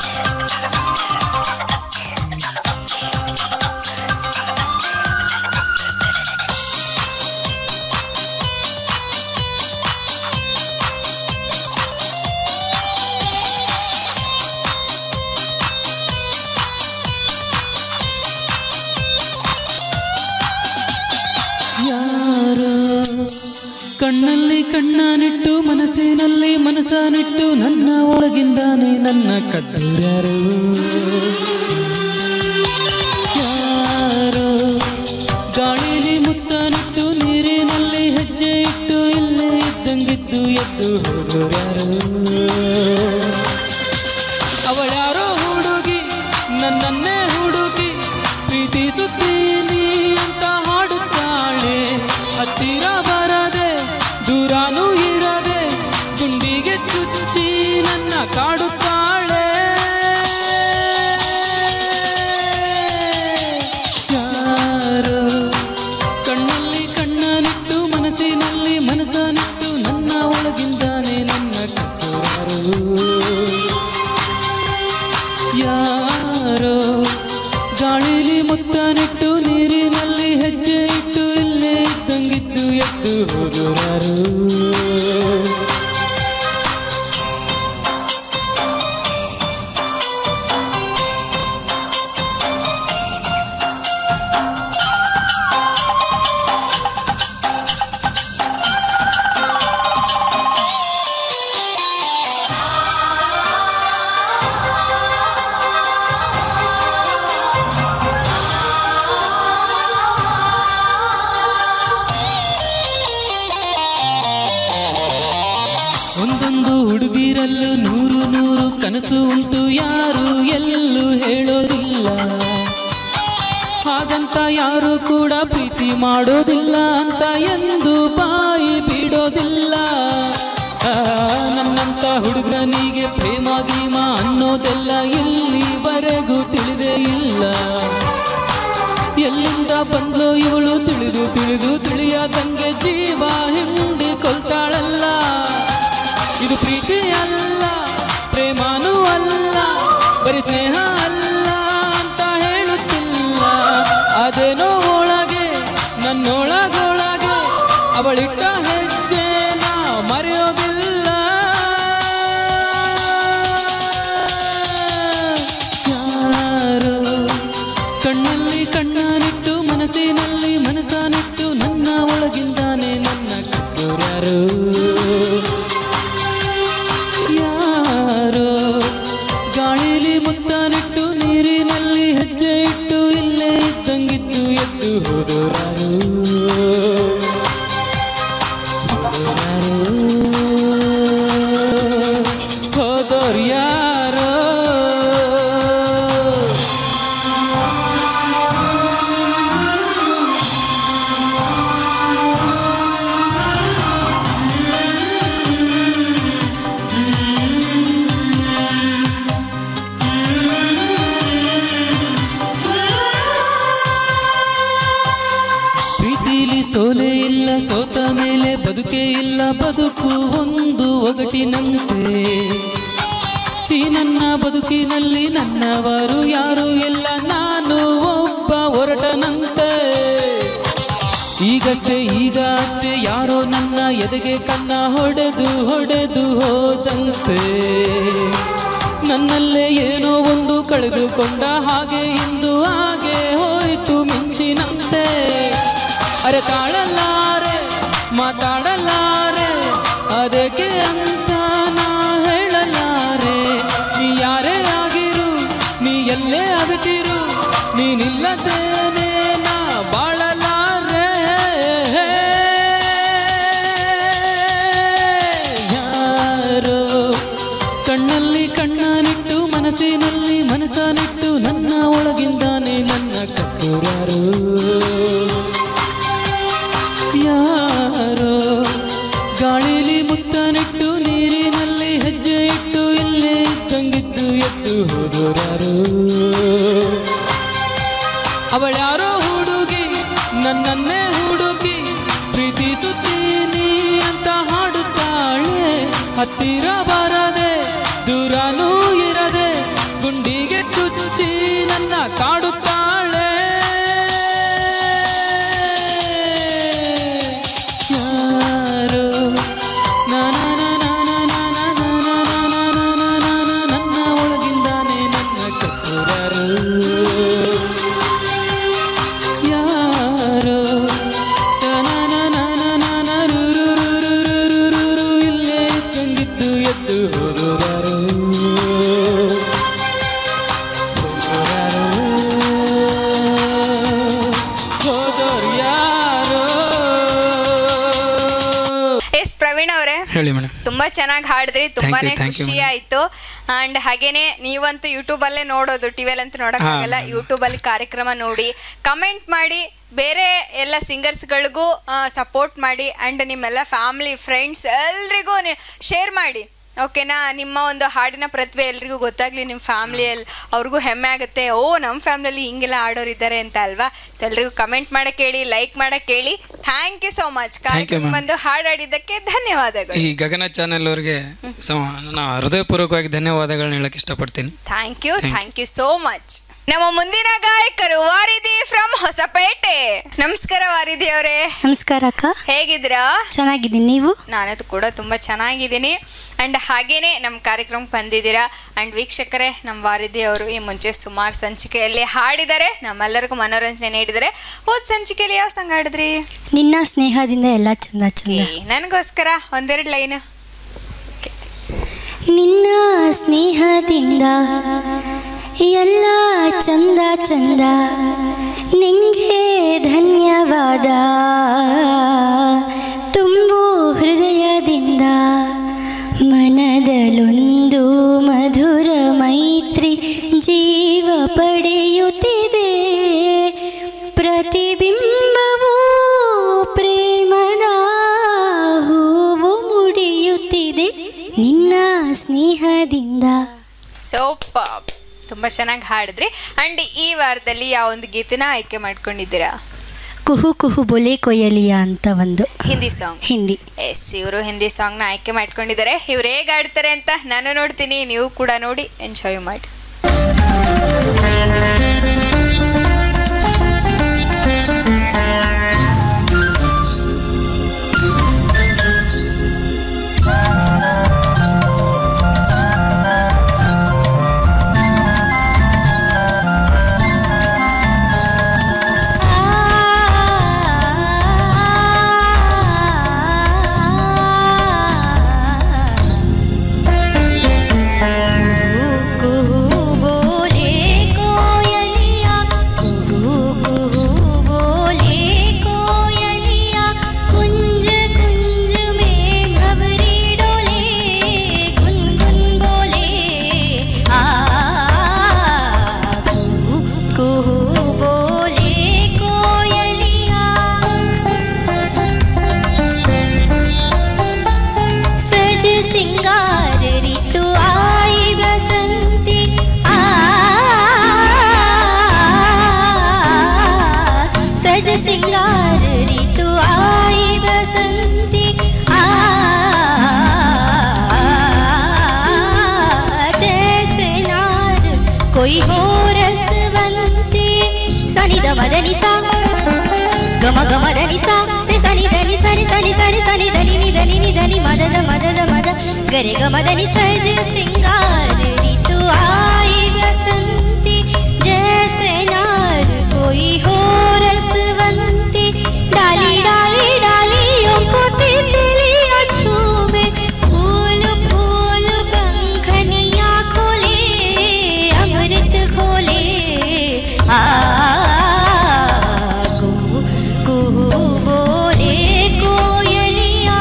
ಕಣ್ಣಲ್ಲಿ ಕಣ್ಣನಿಟ್ಟು ಮನಸ್ಸಿನಲ್ಲಿ ಮನಸ್ಸನಿಟ್ಟು ನನ್ನ ಒಳಗಿಂದಾನೆ ನನ್ನ ಕದ್ದೂರ್ಯಾರು ಯಾರೋ ಗಾಳಿಲಿ ಮುತ್ತನಿಟ್ಟು ನೀರಿನಲ್ಲಿ ಹೆಜ್ಜೆ ಇಟ್ಟು ಇಲ್ಲೇ ಇದ್ದಂಗಿದ್ದು ಎದ್ದು ಹೋಗೋರ್ಯಾರು ಅವಳ್ಯಾರೋ ಹುಡುಗಿ ನನ್ನನ್ನೇ ಹುಡುಗಿ ಪ್ರೀತಿಸುತ್ತೀನಿ ಅಂತ ಹಾಡುತ್ತಾಳೆ ಹತ್ತಿರ ಬರದೆ ದೂರಾನೂ ಇರದೆ ಗುಂಡಿಗೆ ಚುಚ್ಚಿ ನನ್ನ ಕಾಡುತ್ತಾಳೆ ಯಾರೋ ಕಣ್ಣಲ್ಲಿ ಕಣ್ಣನಿಟ್ಟು ಮನಸ್ಸಿನಲ್ಲಿ ಮನಸ್ಸನಿಟ್ಟು ನನ್ನ ಒಳಗಿಂದಾನೆ ನನ್ನ ಕಟ್ಟೋರು ಯಾರೋ ಗಾಳಿಲಿ ಮುತ್ತನಿಟ್ಟು ನೀರಿನಲ್ಲಿ ಹೆಜ್ಜೆ ಇಟ್ಟು ಇಲ್ಲೇ ಇದ್ದಂಗಿದ್ದು ಎದ್ದು ಹೋದರಾರು ಒಂದೊಂದು ಹುಡುಗಿರಲ್ಲೂ ನೂರು ನೂರು ಕನಸು ಉಂಟು ಯಾರು ಎಲ್ಲೂ ಹೇಳೋದಿಲ್ಲ ಹಾಗಂತ ಯಾರು ಕೂಡ ಪ್ರೀತಿ ಮಾಡೋದಿಲ್ಲ ಅಂತ ಎಂದು ಬಾಯಿ ಬಿಡೋದಿಲ್ಲ ಆ, ನನ್ನಂತ ಹುಡುಗನಿಗೆ ಪ್ರೇಮ ಗೀಮ ಅನ್ನೋದೆಲ್ಲ ಇಲ್ಲಿವರೆಗೂ ತಿಳಿದೇ ಇಲ್ಲ ಎಲ್ಲಿಂದ ಬಂದ್ಲೋ ಇವಳು ತಿಳಿದು ತಿಳಿದು ತಿಳಿಯದಂಗೆ ಜೀವ ಹಿಂಡಿ ಕೊಲ್ತಾಳಲ್ಲ ಇದು ಪ್ರೀತಿ ಅಲ್ಲ ಪ್ರೇಮಾನೂ ಅಲ್ಲ ಬರೀ ಸ್ನೇಹ ಅಲ್ಲ ಅಂತ ಹೇಳುತ್ತಿಲ್ಲ ಅದೇನೋ ಒಳಗೆ ನನ್ನೊಳಗೊಳಗೆ ಅವಳಿಟ್ಟ ಹೆಜ್ಜೆನ ಮರೆಯೋದಿಲ್ಲ ಯಾರೋ ಕಣ್ಣಲ್ಲಿ ಕಣ್ಣನಿಟ್ಟು ಮನಸ್ಸಿನಲ್ಲಿ ಮನಸ್ಸನಿಟ್ಟು ನನ್ನ ಒಳಗಿಂದಾನೆ ನನ್ನ ಕಟ್ಟೋರ್ಯಾರು ಯಾರೋ ಗಾಳಿಲಿ ಮುತ್ತನಿಟ್ಟು ನೀರಿನಲ್ಲಿ ಹೆಜ್ಜೆ ಇಟ್ಟು ಇಲ್ಲೇ ಇದ್ದಂಗಿದ್ದು ಎದ್ದು ಹೋದೋರಾರು ಹೋದೋರ್ ಯಾರೋ ಪ್ರೀತಿಲಿ ಸೋಲೆ ಇಲ್ಲ ಸೋತ ಮೇಲೆ ಬದುಕೆ ಇಲ್ಲ ಬದುಕು ಒಂದು ಒಗಟಿನಂತೆ ಈ ನನ್ನ ಬದುಕಿನಲ್ಲಿ ನನ್ನವರು ಯಾರು ಇಲ್ಲ ನಾನು ಒಬ್ಬ ಹೊರಟನಂತೆ ಈಗಷ್ಟೇ ಈಗ ಅಷ್ಟೇ ಯಾರೋ ನನ್ನ ಎದೆಗೆ ಕನ್ನ ಹೊಡೆದು ಹೊಡೆದು ಹೋದಂತೆ ನನ್ನಲ್ಲೇ ಏನೋ ಒಂದು ಕಳೆದುಕೊಂಡ ಹಾಗೆ ಇಂದು ಹಾಗೆ ಹೋಯಿತು ಮಿಂಚಿನಂತೆ ಅರೆ ತಾಳಲಾರೆ ಮಾತಾಡಲಾರೆ ಅದಕ್ಕೆ ಅಂತ ನಾ ಹೇಳಲಾರೆ ನೀ ಯಾರೇ ಆಗಿರು ನೀ ಎಲ್ಲೇ ಆಗತಿರು ನೀನಿಲ್ಲದೇನೆ ನಾ ಬಾಳಲಾರೆ ಯಾರೋ ಕಣ್ಣಲ್ಲಿ ಕಣ್ಣನಿಟ್ಟು ಮನಸ್ಸಿನಲ್ಲಿ ಮನಸ್ಸನಿಟ್ಟು ನನ್ನ ಒಳಗಿಂದಾನೆ ನನ್ನ ಕಟ್ಟೋರ್ಯಾರು ಯಾರೋ ಗಾಳಿಲಿ ಮುತ್ತನಿಟ್ಟು ನೀರಿನಲ್ಲಿ ಹೆಜ್ಜೆ ಇಟ್ಟು ಇಲ್ಲೇ ಇದ್ದಂಗಿದ್ದು ಎದ್ದು ಹೋದೋರ್ಯಾರು ಅವಳ್ಯಾರೋ ಹುಡುಗಿ ನನ್ನನ್ನೇ ಹುಡುಗಿ ಪ್ರೀತಿಸುತ್ತೀನಿ ಅಂತ ಹಾಡುತ್ತಾಳೆ ಹತ್ತಿರ ಬರದೆ ದೂರನೂ ಇರದೆ ಗುಂಡಿಗೆ ಚುಚ್ಚಿ ನನ್ನ ಕಾಡುತ್ತಾಳೆ ಯಾರೋ ನನ್ನ ಒಳಗಿಂದಾನೆ ನನ್ನ ಕಟ್ಟೋರ್ಯಾರು ಯಾರೋ ಪ್ರವೀಣ್ ಅವರೇ ಹೇಳಿ ಮೇಡಮ್ ತುಂಬಾ ಚೆನ್ನಾಗಿ ಹಾಡಿದ್ರಿ ತುಂಬಾನೇ thank you, ಖುಷಿ madam. ಆಯ್ತು ಅಂಡ್ ಹಾಗೇನೆ ನೀವಂತೂ ಯೂಟ್ಯೂಬ್ ಅಲ್ಲೇ ನೋಡೋದು ಟಿವಿಯಲ್ಲಿ ಅಂತೂ ನೋಡಕ್ಕಾಗಲ್ಲ ಯೂಟ್ಯೂಬ್ ಅಲ್ಲಿ ಕಾರ್ಯಕ್ರಮ ನೋಡಿ ಕಮೆಂಟ್ ಮಾಡಿ ಬೇರೆ ಎಲ್ಲ ಸಿಂಗರ್ಸ್ಗಳಿಗೂ ಸಪೋರ್ಟ್ ಮಾಡಿ ಅಂಡ್ ನಿಮ್ಮೆಲ್ಲ ಫ್ಯಾಮಿಲಿ ಫ್ರೆಂಡ್ಸ್ ಎಲ್ರಿಗೂ ಶೇರ್ ಮಾಡಿ ಓಕೆನಾ ನಿಮ್ಮ ಒಂದು ಹಾಡಿನ ಪ್ರತಿಭೆ ಎಲ್ರಿಗೂ ಗೊತ್ತಾಗ್ಲಿ ನಿಮ್ಮ ಫ್ಯಾಮಿಲಿಯಲ್ಲಿ ಅವ್ರಿಗೂ ಹೆಮ್ಮೆ ಆಗುತ್ತೆ ಓ ನಮ್ಮ ಫ್ಯಾಮಿಲಿಯಲ್ಲಿ ಹಿಂಗೆಲ್ಲ ಆಡೋರು ಇದ್ದಾರೆ ಅಂತ ಅಲ್ವಾ ಸೊ ಎಲ್ರಿಗೂ ಕಮೆಂಟ್ ಮಾಡಕ್ಕೆ ಹೇಳಿ ಲೈಕ್ ಮಾಡಕ್ಕೆ ಹೇಳಿ thank you so much you, ಕಾರ್ಯಕ್ರಮ ma'am. ಬಂದು ಹಾಡಾಡಿದ್ದಕ್ಕೆ ಧನ್ಯವಾದಗಳು ಈ ಗಗನ ಚಾನೆಲ್ ಅವ್ರಿಗೆ ಸಮ ನನ್ನ ಹೃದಯಪೂರ್ವಕವಾಗಿ ಧನ್ಯವಾದಗಳನ್ನ ಹೇಳಕ್ ಇಷ್ಟಪಡ್ತೀನಿ thank you Thank you. Thank you so much ನಮ್ಮ ಮುಂದಿನ ಗಾಯಕರು ವಾರಿದಿ ಫ್ರಮ್ ಹೊಸಪೇಟೆ ನಮಸ್ಕಾರ ವಾರಿದಿ ಅವರೇ ನಮಸ್ಕಾರ ಅಕ್ಕ ಹೇಗಿದ್ದೀರಾ ಚೆನ್ನಾಗಿದ್ದೀನಿ ನೀವು ನಾನದು ಕೂಡ ತುಂಬ ಚೆನ್ನಾಗಿದ್ದೀನಿ ಆ್ಯಂಡ್ ಹಾಗೇನೆ ನಮ್ಮ ಕಾರ್ಯಕ್ರಮಕ್ಕೆ ಬಂದಿದ್ದೀರಾ ಆ್ಯಂಡ್ ವೀಕ್ಷಕರೇ ನಮ್ಮ ವಾರಿದಿ ಅವರು ಈ ಮುಂಚೆ ಸುಮಾರು ಸಂಚಿಕೆಯಲ್ಲಿ ಹಾಡಿದ್ದಾರೆ ನಮ್ಮೆಲ್ಲರಿಗೂ ಮನೋರಂಜನೆ ನೀಡಿದ್ದಾರೆ ಹೋದ ಸಂಚಿಕೆಯಲ್ಲಿ ಯಾವ ಸಂಘ ಹಾಡಿದ್ರಿ ನಿನ್ನ ಸ್ನೇಹದಿಂದ ಎಲ್ಲ ಚಂದ ಚಂದ ನನಗೋಸ್ಕರ ಒಂದೆರಡು ಲೈನ್ ನಿನ್ನ ಸ್ನೇಹದಿಂದ ಎಲ್ಲ ಚಂದ ಚಂದ ನಿಂಗೆ ಧನ್ಯವಾದ ತುಂಬು ಹೃದಯದಿಂದ ಮನದಲ್ಲೊಂದು ಮಧುರ ಮೈತ್ರಿ ಜೀವ ಪಡೆಯುತ್ತಿದೆ ಪ್ರತಿಬಿಂಬವೂ ಪ್ರೇಮದ ಹೂವು ಮುಡಿಯುತ್ತಿದೆ ನಿನ್ನ ಸ್ನೇಹದಿಂದ ಸೂಪರ್ ತುಂಬ ಚೆನ್ನಾಗಿ ಹಾಡಿದ್ರಿ ಆ್ಯಂಡ್ ಈ ವಾರದಲ್ಲಿ ಯಾವ ಒಂದು ಗೀತೆನ ಆಯ್ಕೆ ಮಾಡ್ಕೊಂಡಿದ್ದೀರಾ ಕುಹು ಕುಹು ಬೊಲೆ ಕೊಯ್ಯಲಿಯ ಅಂತ ಒಂದು ಹಿಂದಿ ಸಾಂಗ್ ಹಿಂದಿ ಎಸ್ ಇವರು ಹಿಂದಿ ಸಾಂಗ್ನ ಆಯ್ಕೆ ಮಾಡ್ಕೊಂಡಿದ್ದಾರೆ ಇವ್ರು ಹೇಗೆ ಆಡ್ತಾರೆ ಅಂತ ನಾನು ನೋಡ್ತೀನಿ ನೀವು ಕೂಡ ನೋಡಿ ಎಂಜಾಯ್ ಮಾಡಿ ಕುಹು ಬೋಲೆ ಕೋಯಲಿಯ ಕುಹು ಕುಹು ಬೋಲೆ ಕೋಯಲಿಯ ಕುಂಜ ಕುಂಜ में भवरी डोले गुनगुन बोले आ कुहु कुहु बोले कोयलिया सज सिंगार ऋतु आई बसंती आ सज सिंगार ऋतु आई बसंती आ जैसे नार कोई हो रसवंती सनी द मदनी सा ಗಮ ಗಮ ಧನಿ ಸಾ ರೆ ಸನಿ ಧನಿ ಸರಿ ಸನಿ ಸರಿ ಸನಿ ಧನಿ ನಿ ಧನಿ ನಿ ಧನಿ ಮದದ ಮದದ ಮದ ಗರೆ ಗಮ ಧನಿ ಸಜ ಸಿಂಗಾರ ऋतु आई बसंती जैसे नार कोई हो रसवंती डाली डाली डालियों को तितलियां छूमे फूल फूल पंखनियां खोले अमृत घोले आ कुहू कुहू बोले कोयलिया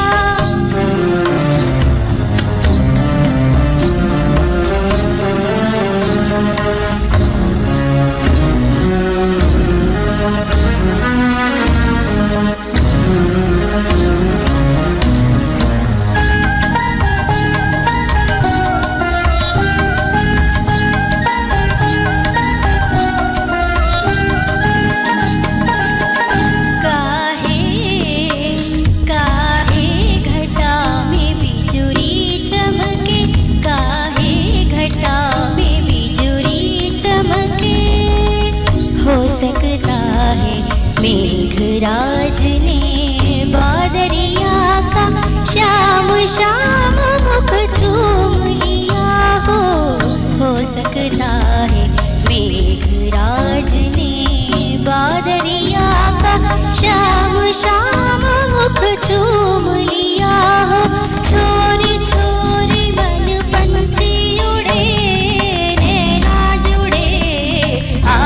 काहे काहे घटा में बिजुरी चमके काहे घटा में बिजुरी चमके हो सकता है मेघराज ने बादरिया का श्याम श्याम मुख चूम लिया हो हो सकता है मेघराज ने बादरिया का श्याम श्याम मुख चूम लिया हो छोरी छोरी मन पंछी उड़े नैना जुड़े आ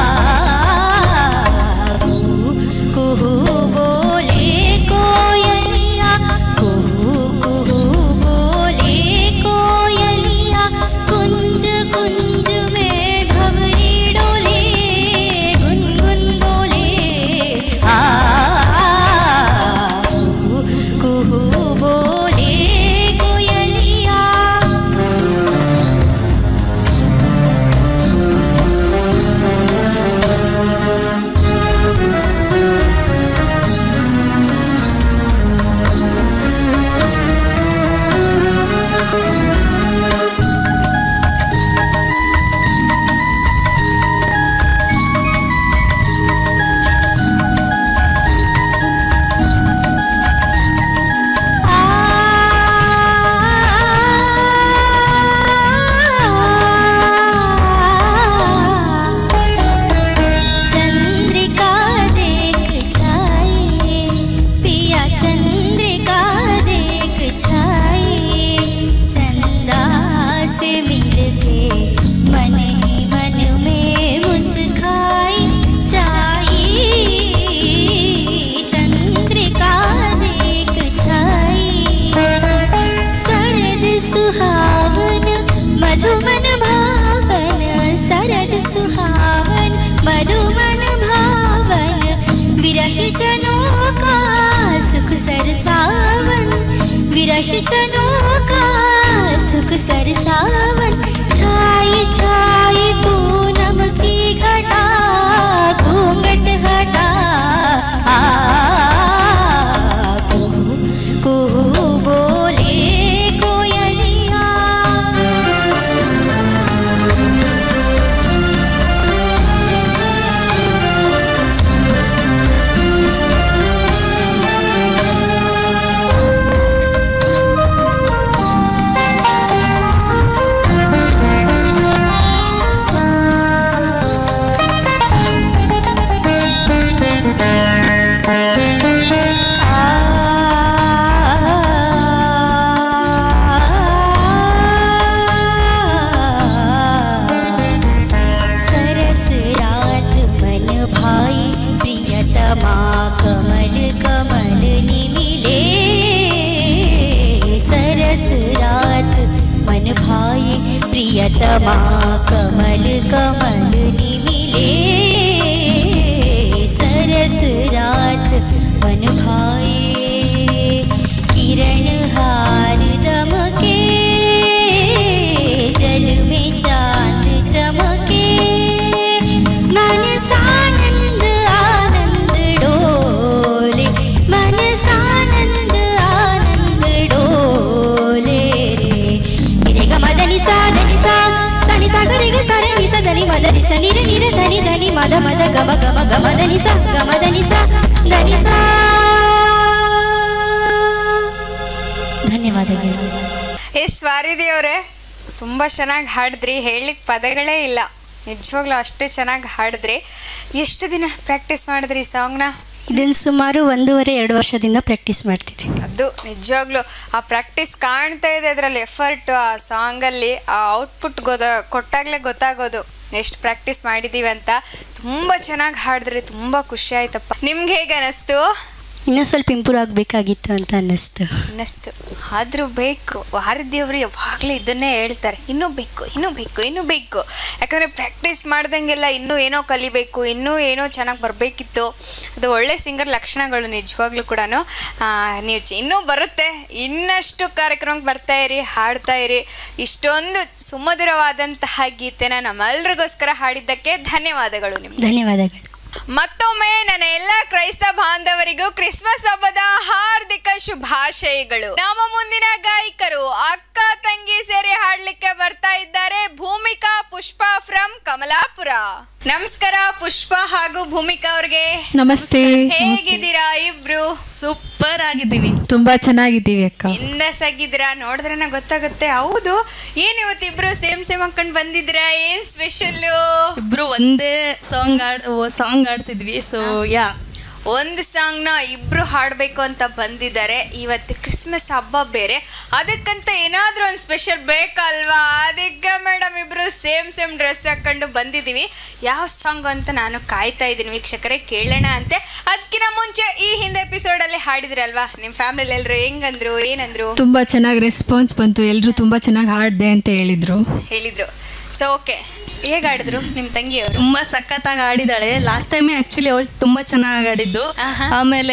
कुहू कुहू बोले कोयलिया कुहू कुहू यही जनों का सुख सरसावन छाई छाई पूनम की घटा घूंघट हटा आ, कुहू कुहू बोले कोयलिया सरस रात मन भाई प्रियतमा कमल कमल निमिले सरस रात मन भाई प्रियतमा कमल कमल निमिले सरस रात मन भाई किरण हार दमके जल में चांद चमके मन सानंद आनंद डोले मन सानंद आनंद डोले रे रे ग मदनि सा దని सा सनि सा ग रे ग सा रे नि सा దని मदनि सा नि रे नि रे ధని ధని మద మద గమ గమ గమ దని సా గమ దని సా దని సా ಧನ್ಯವಾದಗಳು ಏ ಸ್ವಾರಿದಿ ಅವರೇ ತುಂಬ ಚೆನ್ನಾಗಿ ಹಾಡಿದ್ರಿ ಹೇಳಲಿಕ್ಕೆ ಪದಗಳೇ ಇಲ್ಲ ನಿಜವಾಗ್ಲೂ ಅಷ್ಟೇ ಚೆನ್ನಾಗಿ ಹಾಡಿದ್ರಿ ಎಷ್ಟು ದಿನ ಪ್ರಾಕ್ಟೀಸ್ ಮಾಡಿದ್ರಿ ಈ ಸಾಂಗ್ನ ಇದನ್ನು ಸುಮಾರು ಒಂದೂವರೆ ಎರಡು ವರ್ಷದಿಂದ ಪ್ರಾಕ್ಟೀಸ್ ಮಾಡ್ತಿದ್ದೀನಿ ಅದು ನಿಜವಾಗ್ಲೂ ಆ ಪ್ರಾಕ್ಟೀಸ್ ಕಾಣ್ತಾ ಇದೆ ಅದರಲ್ಲಿ ಎಫರ್ಟ್ ಆ ಸಾಂಗಲ್ಲಿ ಆ ಔಟ್ಪುಟ್ ಗೊತ್ತ ಕೊಟ್ಟಾಗಲೇ ಗೊತ್ತಾಗೋದು ಎಷ್ಟು ಪ್ರಾಕ್ಟೀಸ್ ಮಾಡಿದ್ದೀವಿ ಅಂತ ತುಂಬ ಚೆನ್ನಾಗಿ ಹಾಡಿದ್ರಿ ತುಂಬ ಖುಷಿ ಆಯ್ತಪ್ಪ ನಿಮ್ಗೆ ಹೇಗೆ ಅನಿಸ್ತು ಇನ್ನೂ ಸ್ವಲ್ಪ ಇಂಪ್ರೂವ್ ಆಗಬೇಕಾಗಿತ್ತು ಅಂತ ಅನ್ನಿಸ್ತು ಅನ್ನಿಸ್ತು ಆದರೂ ಬೇಕು ವಾರದಿಯವರು ಯಾವಾಗಲೂ ಇದನ್ನೇ ಹೇಳ್ತಾರೆ ಇನ್ನೂ ಬೇಕು ಇನ್ನೂ ಬೇಕು ಇನ್ನೂ ಬೇಕು ಯಾಕಂದರೆ ಪ್ರಾಕ್ಟೀಸ್ ಮಾಡ್ದಂಗೆಲ್ಲ ಇನ್ನೂ ಏನೋ ಕಲಿಬೇಕು ಇನ್ನೂ ಏನೋ ಚೆನ್ನಾಗಿ ಬರಬೇಕಿತ್ತು ಅದು ಒಳ್ಳೆ ಸಿಂಗರ್ ಲಕ್ಷಣಗಳು ನಿಜವಾಗ್ಲೂ ಕೂಡ ನೀವು ಚ- ಇನ್ನೂ ಬರುತ್ತೆ ಇನ್ನಷ್ಟು ಕಾರ್ಯಕ್ರಮಕ್ಕೆ ಬರ್ತಾ ಇರಿ ಹಾಡ್ತಾ ಇರಿ ಇಷ್ಟೊಂದು ಸುಮಧುರವಾದಂತಹ ಗೀತೆನ ನಮ್ಮೆಲ್ರಿಗೋಸ್ಕರ ಹಾಡಿದ್ದಕ್ಕೆ ಧನ್ಯವಾದಗಳು ನಿಮ್ಗೆ ಧನ್ಯವಾದಗಳು ಮತ್ತೊಮ್ಮೆ ನನ್ನ ಎಲ್ಲ ಕ್ರೈಸ್ತ ಬಾಂಧವರಿಗೂ ಕ್ರಿಸ್ಮಸ್ ಹಬ್ಬದ ಹಾರ್ದಿಕ ಶುಭಾಶಯಗಳು ನಮ್ಮ ಮುಂದಿನ ಗಾಯಕರು ಅಕ್ಕ ತಂಗಿ ಸೇರಿ ಹಾಡ್ಲಿಕ್ಕೆ ಬರ್ತಾ ಇದ್ದಾರೆ ಭೂಮಿಕಾ ಪುಷ್ಪ ಫ್ರಮ್ ಕಮಲಾಪುರ ನಮಸ್ಕಾರ ಪುಷ್ಪ ಹಾಗೂ ಭೂಮಿಕಾ ಅವ್ರಿಗೆ ನಮಸ್ತೆ ಹೇಗಿದ್ದೀರಾ ಇಬ್ರು ಸೂಪರ್ ಆಗಿದ್ದೀವಿ ತುಂಬಾ ಚೆನ್ನಾಗಿದ್ದೀವಿ ಅಕ್ಕ ಇಂದಸ್ ಆಗಿದ್ದೀರಾ ನೋಡಿದ್ರೆ ಗೊತ್ತಾಗುತ್ತೆ ಹೌದು ಏನ್ ಇವತ್ತಿಬ್ರು ಸೇಮ್ ಸೇಮ್ ಹಾಕೊಂಡ್ ಬಂದಿದ್ದೀರಾ ಏನ್ ಸ್ಪೆಷಲ್ಲು ಇಬ್ರು ಒಂದೇ ಸಾಂಗ್ ಆಡ್ ಸಾಂಗ್ ಆಡ್ತಿದ್ವಿ ಸೊ ಯಾ ಒಂದು ಸಾಂಗ್ನ ಇಬ್ರು ಹಾಡಬೇಕು ಅಂತ ಬಂದಿದ್ದಾರೆ ಇವತ್ತು ಕ್ರಿಸ್ಮಸ್ ಹಬ್ಬ ಬೇರೆ ಅದಕ್ಕಂತ ಏನಾದರೂ ಒಂದು ಸ್ಪೆಷಲ್ ಬೇಕಲ್ವಾ ಅದಕ್ಕೆ ಮೇಡಮ್ ಇಬ್ರು ಸೇಮ್ ಸೇಮ್ ಡ್ರೆಸ್ ಹಾಕೊಂಡು ಬಂದಿದ್ದೀವಿ ಯಾವ ಸಾಂಗ್ ಅಂತ ನಾನು ಕಾಯ್ತಾ ಇದ್ದೀನಿ ವೀಕ್ಷಕರೇ ಕೇಳೋಣ ಅಂತೆ ಅದಕ್ಕಿಂತ ಮುಂಚೆ ಈ ಹಿಂದೆ ಎಪಿಸೋಡಲ್ಲಿ ಹಾಡಿದ್ರಲ್ವಾ ನಿಮ್ಮ ಫ್ಯಾಮಿಲಿ ಎಲ್ಲರೂ ಹೆಂಗಂದ್ರು ಏನಂದ್ರು ತುಂಬಾ ಚೆನ್ನಾಗಿ ರೆಸ್ಪಾನ್ಸ್ ಬಂತು ಎಲ್ಲರೂ ತುಂಬಾ ಚೆನ್ನಾಗಿ ಹಾಡಿದೆ ಅಂತ ಹೇಳಿದ್ರು ಹೇಳಿದ್ರು ಸೊ ಓಕೆ ಹೇಗೆ ಆಡಿದ್ರು ನಿಮ್ಮ ತಂಗಿಯವರು ತುಂಬಾ ಸಖತ್ತಾಗಿ ಆಡಿದಾಳೆ ಲಾಸ್ಟ್ ಟೈಮೇ ಆಕ್ಚುಲಿ ಅವಳು ತುಂಬಾ ಚೆನ್ನಾಗಿ ಆಡಿದ್ದು ಆಮೇಲೆ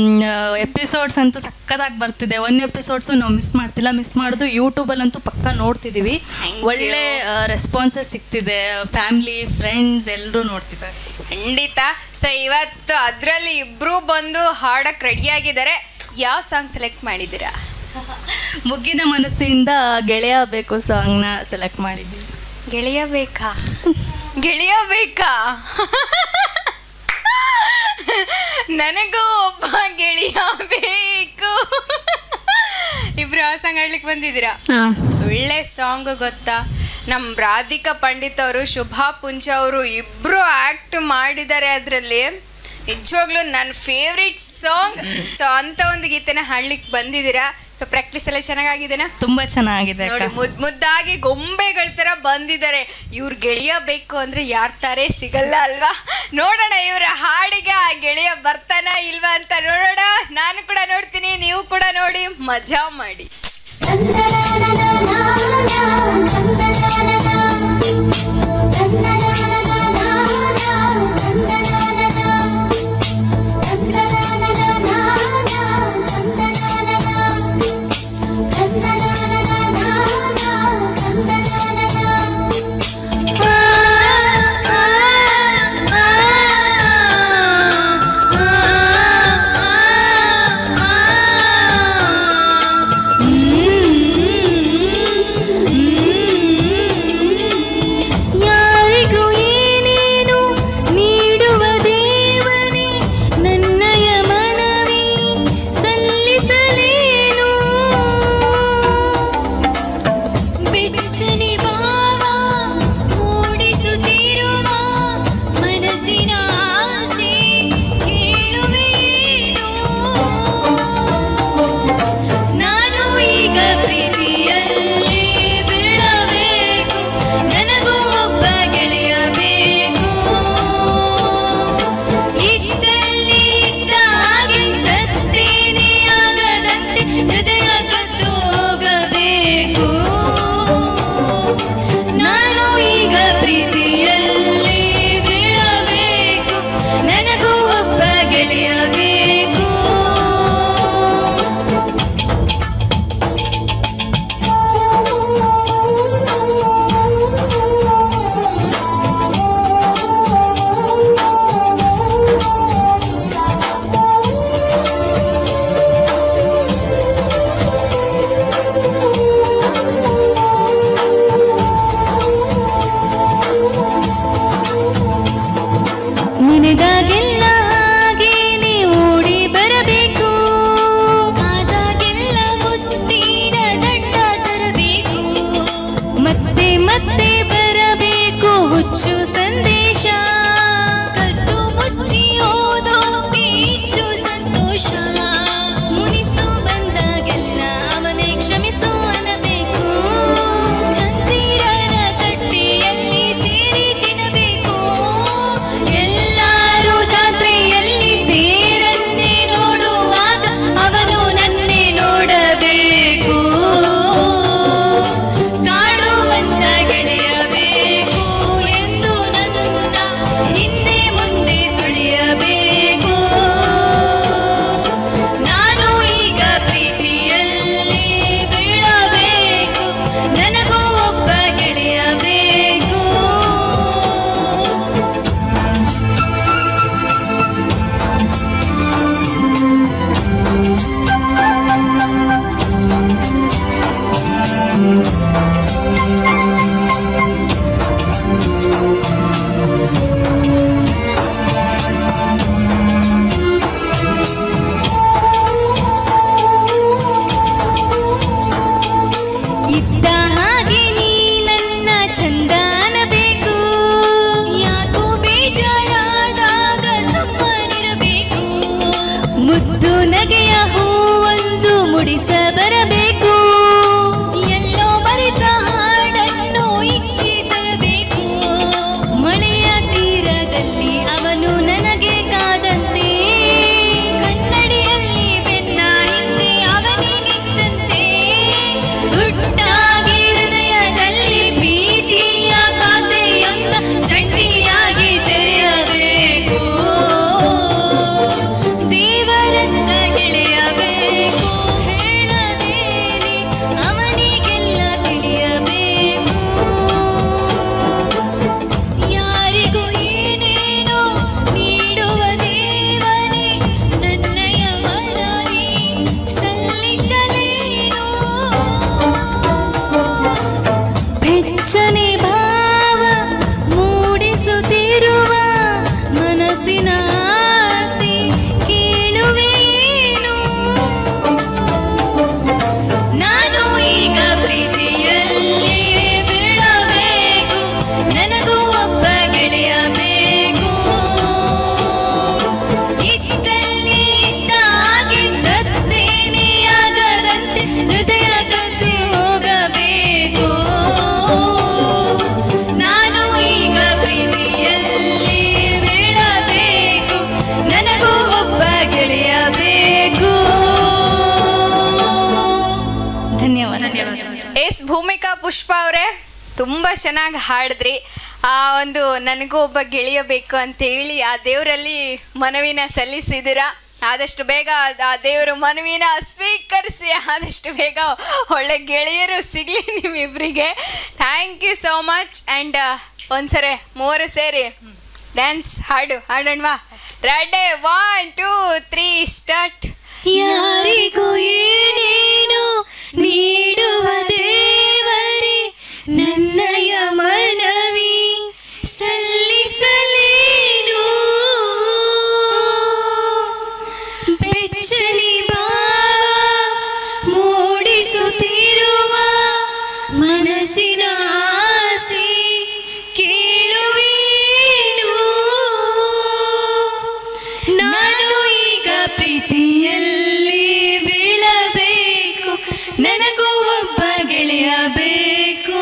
ಎಪಿಸೋಡ್ಸ್ ಅಂತೂ ಸಖತ್ತಾಗಿ ಬರ್ತಿದೆ ಒನ್ ಎಪಿಸೋಡ್ಸ್ ನಾವು ಮಿಸ್ ಮಾಡ್ತಿಲ್ಲ ಮಿಸ್ ಮಾಡೋದು ಯೂಟ್ಯೂಬಲ್ಲಂತೂ ಪಕ್ಕ ನೋಡ್ತಿದೀವಿ ಒಳ್ಳೆ ರೆಸ್ಪಾನ್ಸಸ್ ಸಿಗ್ತಿದೆ ಫ್ಯಾಮಿಲಿ ಫ್ರೆಂಡ್ಸ್ ಎಲ್ಲರೂ ನೋಡ್ತಿದ್ದಾರೆ ಖಂಡಿತ ಸೊ ಇವತ್ತು ಅದರಲ್ಲಿ ಇಬ್ರು ಬಂದು ಹಾಡಕ್ ರೆಡಿಯಾಗಿದ್ದಾರೆ ಯಾವ ಸಾಂಗ್ ಸೆಲೆಕ್ಟ್ ಮಾಡಿದ್ದೀರಾ ಮುಗ್ಗಿನ ಮನಸ್ಸಿಂದ ಗೆಳೆಯ ಬೇಕು ಸಾಂಗ್ನ ಸೆಲೆಕ್ಟ್ ಮಾಡಿದ್ದೀವಿ ಗೆಳೆಯ ಬೇಕಾ ಗೆಳೆಯ ಬೇಕಾ ನನಗೂ ಒಬ್ಬ ಗೆಳೆಯ ಬೇಕು ಇಬ್ರು ಯಾವ ಸಾಂಗ್ ಆಡ್ಲಿಕ್ಕೆ ಬಂದಿದ್ದೀರಾ ಒಳ್ಳೆ ಸಾಂಗ್ ಗೊತ್ತಾ ನಮ್ಮ ರಾಧಿಕಾ ಪಂಡಿತ್ ಅವರು ಶುಭಾ ಪುಂಜ ಅವರು ಇಬ್ರು ಆಕ್ಟ್ ಮಾಡಿದ್ದಾರೆ ಅದರಲ್ಲಿ ನಿಜವಾಗ್ಲೂ ನನ್ನ ಫೇವ್ರೆಟ್ ಸಾಂಗ್ ಸೊ ಅಂತ ಒಂದು ಗೀತೆನ ಹಾಡ್ಲಿಕ್ಕೆ ಬಂದಿದ್ದೀರಾ ಸೊ ಪ್ರಾಕ್ಟೀಸ್ ಎಲ್ಲ ಚೆನ್ನಾಗಿದೆನಾ ತುಂಬಾ ಚೆನ್ನಾಗಿದೆ ನೋಡಿ ಅಕ್ಕ ಮುದ್ ಮುದ್ದಾಗಿ ಗೊಂಬೆಗಳ ತರ ಬಂದಿದ್ದಾರೆ ಇವ್ರ ಗೆಳೆಯ ಬೇಕು ಅಂದ್ರೆ ಯಾರ್ ತಾರೆ ಸಿಗಲ್ಲ ಅಲ್ವಾ ನೋಡೋಣ ಇವರ ಹಾಡಿಗೆ ಆ ಗೆಳೆಯ ಬರ್ತಾನ ಇಲ್ವಾ ಅಂತ ನೋಡೋಣ ನಾನು ಕೂಡ ನೋಡ್ತೀನಿ ನೀವು ಕೂಡ ನೋಡಿ ಮಜಾ ಮಾಡಿ ಎಸ್ ಭೂಮಿಕಾ ಪುಷ್ಪ ಅವರೇ ತುಂಬ ಚೆನ್ನಾಗಿ ಹಾಡಿದ್ರಿ ಆ ಒಂದು ನನಗೂ ಒಬ್ಬ ಗೆಳೆಯ ಬೇಕು ಅಂತ ಹೇಳಿ ಆ ದೇವರಲ್ಲಿ ಮನವಿನ ಸಲ್ಲಿಸಿದ್ದೀರಾ ಆದಷ್ಟು ಬೇಗ ಆ ದೇವರು ಮನವಿನ ಸ್ವೀಕರಿಸಿ ಆದಷ್ಟು ಬೇಗ ಒಳ್ಳೆ ಗೆಳೆಯರು ಸಿಗಲಿ ನಿಮ್ಮಿಬ್ಬರಿಗೆ thank you so much and ಒಂದ್ಸರಿ ಮೂವರು ಸೇರಿ ಡ್ಯಾನ್ಸ್ ಹಾಡು ಹಾಡೋಣವಾ ready one two three start ಯಾರಿಗೂ ಏನೇನು ನೀಡುವ ದೇವರೇ ನನ್ನಯ ಮನವಿ ಸಲ್ಲಿಸಲೇನು ಬೆಚ್ಚನಿ ಭಾವ ಮೂಡಿಸುತ್ತಿರುವ ಮನಸ್ಸಿನ ಆಸೆ ಕೇಳುವೇನು ನಾನು ಈಗ ಪ್ರೀತಿಯಲ್ಲಿ ಬೀಳಬೇಕು ನನಗೂ ಒಬ್ಬ ಗೆಳೆಯ ಬೇಕು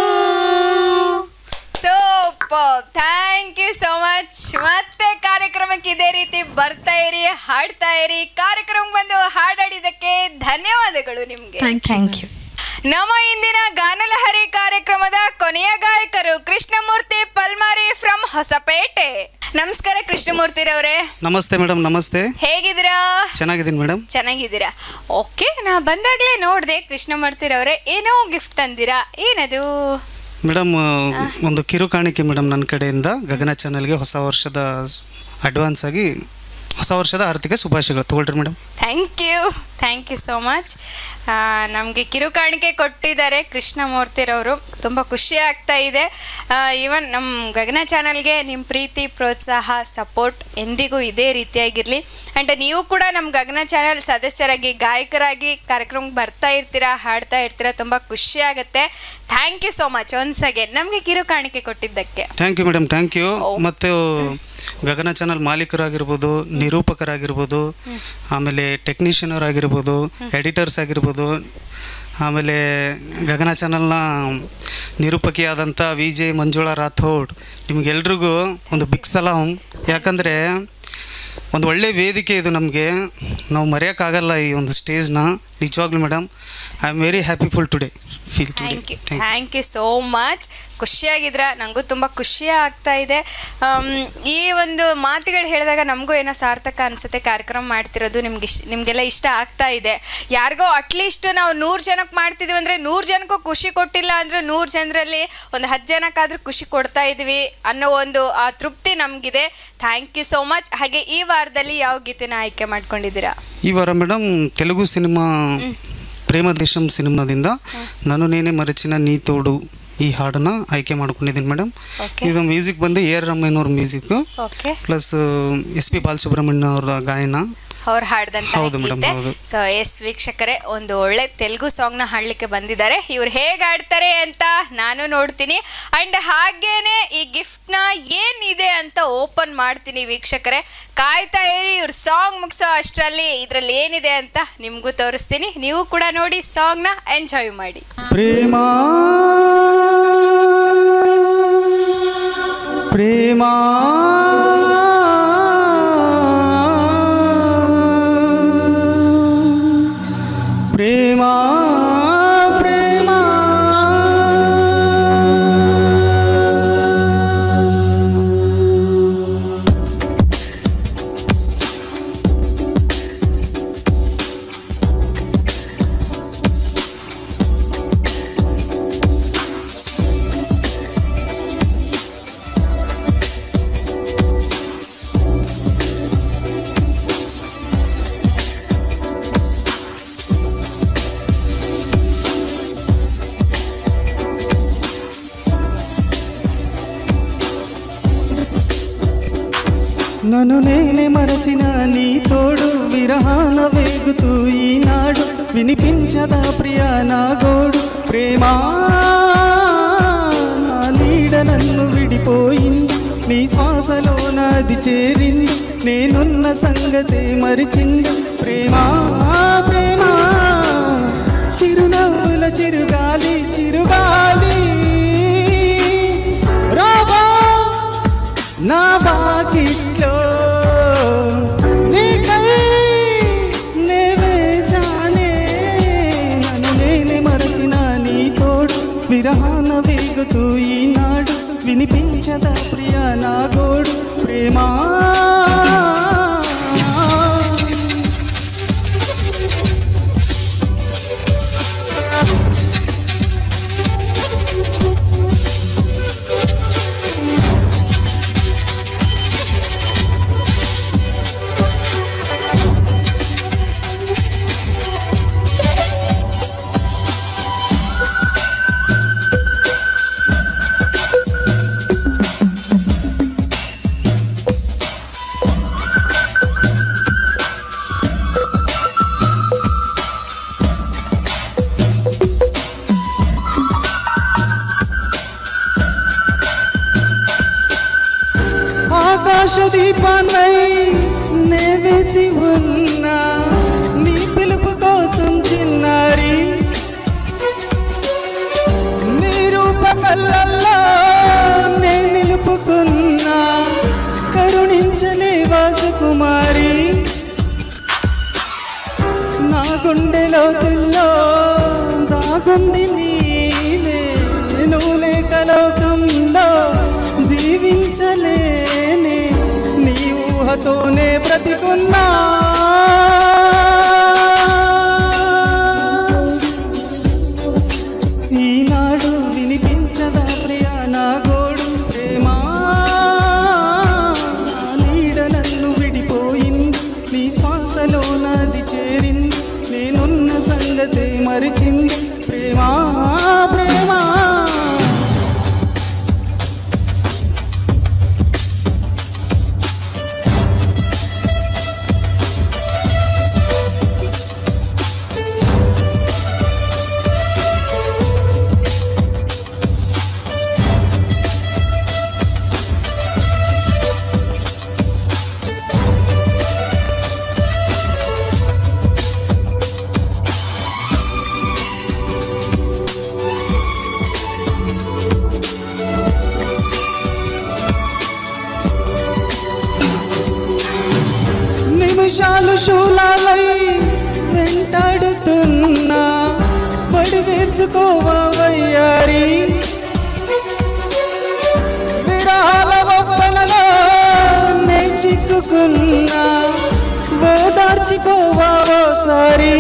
super thank you so much ಮತ್ತೆ ಕಾರ್ಯಕ್ರಮಕ್ಕೆ ಇದೇ ರೀತಿ ಬರ್ತಾ ಇರಿ ಹಾಡ್ತಾ ಇರಿ ಕಾರ್ಯಕ್ರಮಕ್ಕೆ ಬಂದು ಹಾಡಾಡಿದ್ದಕ್ಕೆ ಧನ್ಯವಾದಗಳು ನಿಮಗೆ ಥ್ಯಾಂಕ್ ಯು ನಮ್ಮ ಇಂದಿನ ಗಾನಲಹರಿ ಕಾರ್ಯಕ್ರಮದ ಕೊನೆಯ ಗಾಯಕರು ಕೃಷ್ಣಮೂರ್ತಿ ಪಲ್ಮಾರಿ ಫ್ರಮ್ ಹೊಸಪೇಟೆ ನಮಸ್ಕಾರ ಕೃಷ್ಣಮೂರ್ತಿರವ್ರೆ ನಮಸ್ತೆ ಮೇಡಮ್ ನಮಸ್ತೆ ಹೇಗಿದ್ದೀರಾ ಚೆನ್ನಾಗಿದ್ದೀನಿ ಮೇಡಮ್ ಚೆನ್ನಾಗಿದ್ದೀರಾ ಓಕೆ ನಾ ಬಂದಾಗಲೇ ನೋಡಿದೆ ಕೃಷ್ಣಮೂರ್ತಿರವ್ರೆ ಏನೋ ಗಿಫ್ಟ್ ತಂದಿರಾ ಏನದು ಮೇಡಮ್ ಒಂದು ಕಿರು ಕಾಣಿಕೆ ಮೇಡಮ್ ನನ್ನ ಕಡೆಯಿಂದ ಗಗನ ಚಾನಲ್ಗೆ ಹೊಸ ವರ್ಷದ ಅಡ್ವಾನ್ಸ್ ಆಗಿ ಹೊಸ ವರ್ಷದ ಆರ್ಥಿಕ ಶುಭಾಶಯಗಳು ತಗೊಳ್ರಿ madam thank you thank you so much ನಮಗೆ ಕಿರುಕಾಣಿಕೆ ಕೊಟ್ಟಿದ್ದಾರೆ ಕೃಷ್ಣಮೂರ್ತಿರವರು ತುಂಬ ಖುಷಿ ಆಗ್ತಾ ಇದೆ ಈವನ್ ನಮ್ಮ ಗಗನ ಚಾನಲ್ಗೆ ನಿಮ್ಮ ಪ್ರೀತಿ ಪ್ರೋತ್ಸಾಹ ಸಪೋರ್ಟ್ ಎಂದಿಗೂ ಇದೇ ರೀತಿಯಾಗಿರಲಿ ಆ್ಯಂಡ್ ನೀವು ಕೂಡ ನಮ್ಮ ಗಗನ ಚಾನಲ್ ಸದಸ್ಯರಾಗಿ ಗಾಯಕರಾಗಿ ಕಾರ್ಯಕ್ರಮಕ್ಕೆ ಬರ್ತಾ ಇರ್ತೀರಾ ಹಾಡ್ತಾ ಇರ್ತೀರಾ ತುಂಬ ಖುಷಿ ಆಗುತ್ತೆ thank you so much once again ನಮಗೆ ಕಿರುಕಾಣಿಕೆ ಕೊಟ್ಟಿದ್ದಕ್ಕೆ thank you madam thank you ಮತ್ತು ಗಗನ ಚಾನಲ್ ಮಾಲೀಕರಾಗಿರ್ಬೋದು ನಿರೂಪಕರಾಗಿರ್ಬೋದು ಆಮೇಲೆ ಟೆಕ್ನಿಷಿಯನ್ ಅವರಾಗಿರ್ಬೋದು ಎಡಿಟರ್ಸ್ ಆಗಿರ್ಬೋದು ಆಮೇಲೆ ಗಗನ ಚಾನಲ್ನ ನಿರೂಪಕಿಯಾದಂಥ ವಿ ಜೆ ಮಂಜುಳಾ ರಾಥೋಡ್ ನಿಮಗೆಲ್ರಿಗೂ ಒಂದು ಬಿಗ್ ಸಲಾಂ ಯಾಕಂದರೆ ಒಂದು ಒಳ್ಳೆ ವೇದಿಕೆ ಇದು ನಮಗೆ ನಾವು ಮರೆಯೋಕ್ಕಾಗಲ್ಲ ಈ ಒಂದು ಸ್ಟೇಜ್ನ ನಿಜವಾಗ್ಲೂ madam I am very happyful today feel today thank you thank you so much ಖುಷಿಯಾಗಿದ್ರ ನನಗೂ ತುಂಬ ಖುಷಿ ಆಗ್ತಾ ಇದೆ ಆಮ್, ಈ ಒಂದು ಮಾತುಗಳು ಹೇಳಿದಾಗ ನಮಗೂ ಏನೋ ಸಾರ್ಥಕ ಅನಿಸುತ್ತೆ ಕಾರ್ಯಕ್ರಮ ಮಾಡ್ತಿರೋದು ನಿಮ್ಗೆ ಇಷ್ಟ ನಿಮಗೆಲ್ಲ ಇಷ್ಟ ಆಗ್ತಾ ಇದೆ ಯಾರಿಗೋ ಅಟ್ಲೀಸ್ಟ್ ನಾವು ನೂರು ಜನಕ್ಕೆ ಮಾಡ್ತಿದ್ದೀವಿ ಅಂದರೆ ನೂರು ಜನಕ್ಕೂ ಖುಷಿ ಕೊಟ್ಟಿಲ್ಲ ಅಂದರೆ ನೂರು ಜನರಲ್ಲಿ ಒಂದು ಹತ್ತು ಜನಕ್ಕಾದ್ರೂ ಖುಷಿ ಕೊಡ್ತಾ ಇದ್ವಿ ಅನ್ನೋ ಒಂದು ಆ ತೃಪ್ತಿ ನಮಗಿದೆ ಥ್ಯಾಂಕ್ ಯು ಸೋ ಮಚ್ ಹಾಗೆ ಈ ವಾರದಲ್ಲಿ ಯಾವ ಗೀತೆನ ಆಯ್ಕೆ ಮಾಡ್ಕೊಂಡಿದ್ದೀರಾ ಈ ವಾರ ಮೇಡಮ್ ತೆಲುಗು ಸಿನಿಮಾ ಪ್ರೇಮ ದೇಶಂ ಸಿನಿಮಾದಿಂದ ನಾನು ನೇನೆ ಮರಚಿನ ನೀ ತೋಡು ಈ ಹಾಡನ್ನ ಆಯ್ಕೆ ಮಾಡ್ಕೊಂಡಿದ್ದೀನಿ ಮೇಡಮ್ ಇದು ಮ್ಯೂಸಿಕ್ ಬಂದು ಎ ಆರ್ ರಮಯ್ಯನವ್ರ music okay plus S P Balasubrahmanya ಅವ್ರ ಗಾಯನ ಅವ್ರು ಹಾಡ್ದಂತ ಹೌದು ಮೇಡಮ್ ಹೌದು ಸೊ ಎಸ್ ವೀಕ್ಷಕರೇ ಒಂದು ಒಳ್ಳೆ ತೆಲುಗು ಸಾಂಗ್ನ ಹಾಡ್ಲಿಕ್ಕೆ ಬಂದಿದ್ದಾರೆ ಇವ್ರು ಹೇಗೆ ಆಡ್ತಾರೆ ಅಂತ ನಾನು ನೋಡ್ತೀನಿ ಅಂಡ್ ಹಾಗೇನೆ ಈ ಗಿಫ್ಟ್ನ ಏನಿದೆ ಅಂತ ಓಪನ್ ಮಾಡ್ತೀನಿ ವೀಕ್ಷಕರೇ ಕಾಯ್ತಾ ಇರಿ ಇವ್ರ ಸಾಂಗ್ ಮುಗಿಸೋ ಅಷ್ಟರಲ್ಲಿ ಇದರಲ್ಲಿ ಏನಿದೆ ಅಂತ ನಿಮಗೂ ತೋರಿಸ್ತೀನಿ ನೀವು ಕೂಡ ನೋಡಿ ಸಾಂಗ್ನ ಎಂಜಾಯ್ ಮಾಡಿ ಪ್ರೇಮ ಪ್ರೇಮ ಪ್ರೇಮ ಪ್ರೇಮ నన్ను నేనే మరచిన నీ తోడు విరహాన వేగుతూ ఈనాడు వినిపించదా ప్రియా నా గోడు ప్రేమా నా నీడ నన్ను విడిపోయింది నీ శ్వాసలో నాది చేరింది నేనున్న సంగతే మరిచింది ప్రేమా ప్రేమా చిరునవ్వుల చిరుగాలి చిరుగాలి రాబా నా బాకిట్లో నీకై నేవే జానే నన్ను నేనే మరచిన నీ వినిపించద ప్రియ నా గోడు ప్రేమా ఆకాశ దీపాన్నై నే వేచి ఉన్నా నీ పిలుపు కోసం చిన్నారి నీ రూప కళ్ళల్లో నే నిలుపుకున్నా కరుణించలే వాసుకుమారి నా గుండె లోతుల్లో దాగుంది నీవే నువ్వు లేక లోకంలో జీవించలేనే నీ ఊహతోనే బ్రతికున్నా ఈనాడు వినిపించదా ప్రియ నా గోడు ప్రేమా నా నీడ నన్ను విడిపోయింది నీ శ్వాసలో నాది చేరింది నేనున్న సంగతే మరిచింది ప్రేమా ప్రేమా నిమిషాలు శూలాలై వెంటాడుతున్నా పడి తీర్చుకోవా వయ్యారి విరహాల ఒప్పనలో నే చిక్కుకున్నా ఓదార్చిపోవా ఓసారి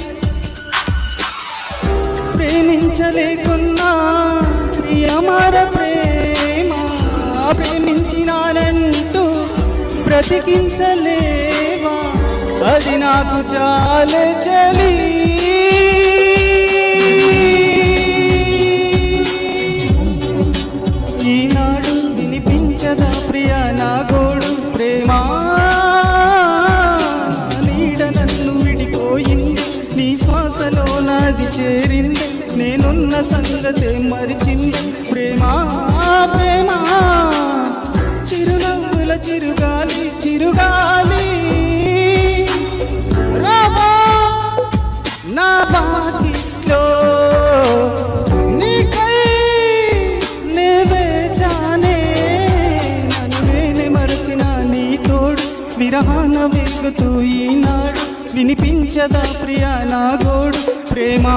ప్రేమించలేకున్నా ప్రియమార ప్రేమ ప్రేమించినానంటూ బ్రతికించలేవా అది నాకు చాలే చలి ఈనాడు వినిపించదా ప్రియ నా గోడు ప్రేమా నీడ నన్ను విడిపోయింది నీ శ్వాసలో నాది చేరింది నేనున్న సంగతే మరిచింది ప్రేమా ప్రేమా చిరునవ్వుల చిరుగాలి చిరుగాలి రాబా నా బాకిట్లో నీకై నే వేచానే నన్ను నేనే మరచిన నీ తోడు విరహాన వెలుగుతూ ఈనాడు వినిపించదా ప్రియ నా గోడు ప్రేమా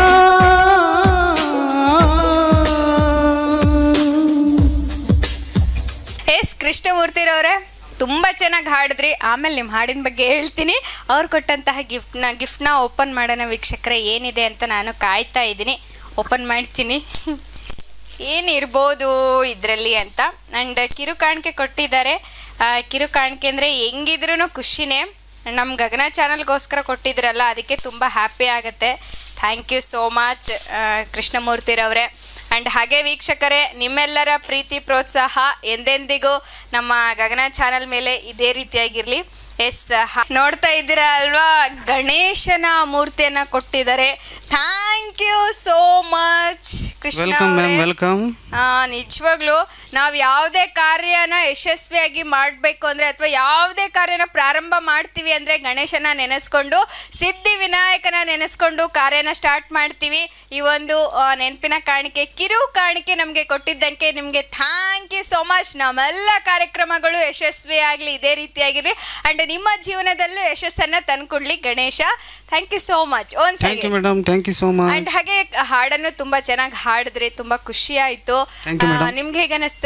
ಎಸ್ ಕೃಷ್ಣಮೂರ್ತಿರವ್ರೆ ತುಂಬ ಚೆನ್ನಾಗಿ ಹಾಡಿದ್ರಿ ಆಮೇಲೆ ನಿಮ್ಮ ಹಾಡಿನ ಬಗ್ಗೆ ಹೇಳ್ತೀನಿ ಅವ್ರು ಕೊಟ್ಟಂತಹ ಗಿಫ್ಟ್ನ ಗಿಫ್ಟ್ನ ಓಪನ್ ಮಾಡೋಣ ವೀಕ್ಷಕರೇ ಏನಿದೆ ಅಂತ ನಾನು ಕಾಯ್ತಾ ಇದ್ದೀನಿ ಓಪನ್ ಮಾಡ್ತೀನಿ ಏನಿರ್ಬೋದು ಇದರಲ್ಲಿ ಅಂತ ಆ್ಯಂಡ್ ಕಿರು ಕಾಣಿಕೆ ಕೊಟ್ಟಿದ್ದಾರೆ ಆ, ಕಿರು ಕಾಣಿಕೆ ಅಂದರೆ ಹೆಂಗಿದ್ರೂ ಖುಷಿನೇ ನಮ್ಮ ಗಗನ ಚಾನಲ್ಗೋಸ್ಕರ ಕೊಟ್ಟಿದ್ರಲ್ಲ ಅದಕ್ಕೆ ತುಂಬ ಹ್ಯಾಪಿ ಆಗುತ್ತೆ ಥ್ಯಾಂಕ್ ಯು ಸೋ ಮಚ್ ಕೃಷ್ಣಮೂರ್ತಿರವರೇ ಆ್ಯಂಡ್ ಹಾಗೆ ವೀಕ್ಷಕರೇ ನಿಮ್ಮೆಲ್ಲರ ಪ್ರೀತಿ ಪ್ರೋತ್ಸಾಹ ಎಂದೆಂದಿಗೂ ನಮ್ಮ ಗಗನ ಚಾನಲ್ ಮೇಲೆ ಇದೇ ರೀತಿಯಾಗಿರಲಿ ಎಸ್ ನೋಡ್ತಾ ಇದ್ದೀರಾ ಅಲ್ವಾ ಗಣೇಶನ ಮೂರ್ತಿಯನ್ನ ಕೊಟ್ಟಿದ್ದಾರೆ thank you so much Krishna welcome ma'am ಅವ್ರೇ. ವೆಲ್ಕಮ್ ಆ, ನಿಜವಾಗ್ಲೂ ನಾವು ಯಾವುದೇ ಕಾರ್ಯನ ಯಶಸ್ವಿಯಾಗಿ ಮಾಡಬೇಕು ಅಂದರೆ ಅಥವಾ ಯಾವುದೇ ಕಾರ್ಯನ ಪ್ರಾರಂಭ ಮಾಡ್ತೀವಿ ಅಂದರೆ ಗಣೇಶನ ನೆನೆಸ್ಕೊಂಡು ಸಿದ್ಧಿ ವಿನಾಯಕನ ನೆನೆಸ್ಕೊಂಡು ಕಾರ್ಯನ ಸ್ಟಾರ್ಟ್ ಮಾಡ್ತೀವಿ ಈ ಒಂದು ಆ, ನೆನಪಿನ ಕಾಣಿಕೆ ಕಿರು ಕಾಣಿಕೆ ನಮಗೆ ಕೊಟ್ಟಿದ್ದಕ್ಕೆ ನಿಮಗೆ ಥ್ಯಾಂಕ್ ಯು ಸೋ ಮಚ್ ನಮ್ಮೆಲ್ಲ ಕಾರ್ಯಕ್ರಮಗಳು ಯಶಸ್ವಿಯಾಗಲಿ ಇದೇ ರೀತಿಯಾಗಿರಲಿ ಆ್ಯಂಡ್ ನಿಮ್ಮ ಜೀವನದಲ್ಲೂ ಯಶಸ್ಸನ್ನು ತಂದ್ಕೊಡ್ಲಿ Ganesha thank you so much ಒಂದು thank you madam thank you so much and ಹಾಗೆ ಹಾಡನ್ನು ತುಂಬಾ ಚೆನ್ನಾಗಿ ಹಾಡಿದ್ರಿ ತುಂಬಾ ಖುಷಿ ಆಯ್ತು Thank you, madam. ನಿಮ್ಗೆ ಹೇಗೆ ಅನಿಸ್ತು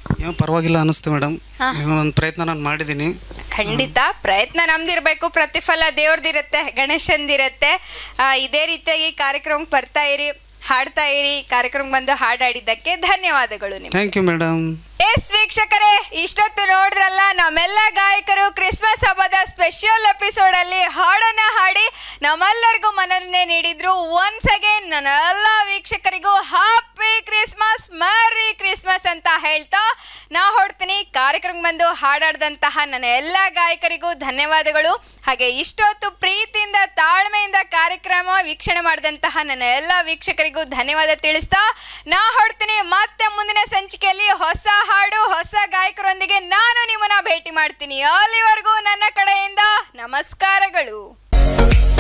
ಏನೋ ಪರವಾಗಿಲ್ಲ ಅನ್ನಿಸ್ತು ಮೇಡಮ್ ಹಾ. ಒಂದು ಪ್ರಯತ್ನ ನಾನು ಮಾಡಿದ್ದೀನಿ ಖಂಡಿತ ಪ್ರಯತ್ನ ನಮ್ದಿರ್ಬೇಕು ಪ್ರತಿಫಲ ದೇವ್ರದಿರುತ್ತೆ ಗಣೇಶಂದಿರುತ್ತೆ ಆ, ಇದೇ ರೀತಿಯಾಗಿ ಕಾರ್ಯಕ್ರಮಕ್ಕೆ ಬರ್ತಾ ಇರಿ ಹಾಡ್ತಾ ಇರಿ ಕಾರ್ಯಕ್ರಮಕ್ಕೆ ಬಂದು ಹಾಡಾಡಿದ್ದಕ್ಕೆ ಧನ್ಯವಾದಗಳು ನಿಮ್ಗೆ ಥ್ಯಾಂಕ್ ಯು ಮೇಡಮ್ ಎಸ್ ವೀಕ್ಷಕರೇ ಇಷ್ಟೊತ್ತು ನೋಡಿದ್ರಲ್ಲ ನಮ್ಮೆಲ್ಲ ಗಾಯಕರು ಕ್ರಿಸ್ಮಸ್ ಹಬ್ಬದ ಸ್ಪೆಷಲ್ ಎಪಿಸೋಡ್ ಅಲ್ಲಿ ಹಾಡನ್ನ ಹಾಡಿ ನಮ್ಮೆಲ್ಲರಿಗೂ ಮನರಂಜನೆ ನೀಡಿದ್ರು ಒನ್ಸ್ ಅಗೇನ್ ನನ್ನ ಎಲ್ಲ ವೀಕ್ಷಕರಿಗೂ ಹ್ಯಾಪಿ ಕ್ರಿಸ್ಮಸ್ ಮರಿ ಕ್ರಿಸ್ಮಸ್ ಅಂತ ಹೇಳ್ತಾ ನಾ ಹೊಡ್ತೀನಿ ಕಾರ್ಯಕ್ರಮ ಬಂದು ಹಾಡಾಡ್ದಂತಹ ನನ್ನ ಎಲ್ಲ ಗಾಯಕರಿಗೂ ಧನ್ಯವಾದಗಳು ಹಾಗೆ ಇಷ್ಟೊತ್ತು ಪ್ರೀತಿಯಿಂದ ತಾಳ್ಮೆಯಿಂದ ಕಾರ್ಯಕ್ರಮ ವೀಕ್ಷಣೆ ಮಾಡಿದಂತಹ ನನ್ನ ಎಲ್ಲ ವೀಕ್ಷಕರಿಗೂ ಧನ್ಯವಾದ ತಿಳಿಸ್ತಾ ನಾ ಹೊಡ್ತೀನಿ ಮತ್ತೆ ಮುಂದಿನ ಸಂಚಿಕೆಯಲ್ಲಿ ಹೊಸ ಹಾಡು ಹೊಸ ಗಾಯಕರೊಂದಿಗೆ ನಾನು ನಿಮ್ಮನ್ನ ಭೇಟಿ ಮಾಡ್ತೀನಿ ಅಲ್ಲಿವರೆಗೂ ನನ್ನ ಕಡೆಯಿಂದ ನಮಸ್ಕಾರಗಳು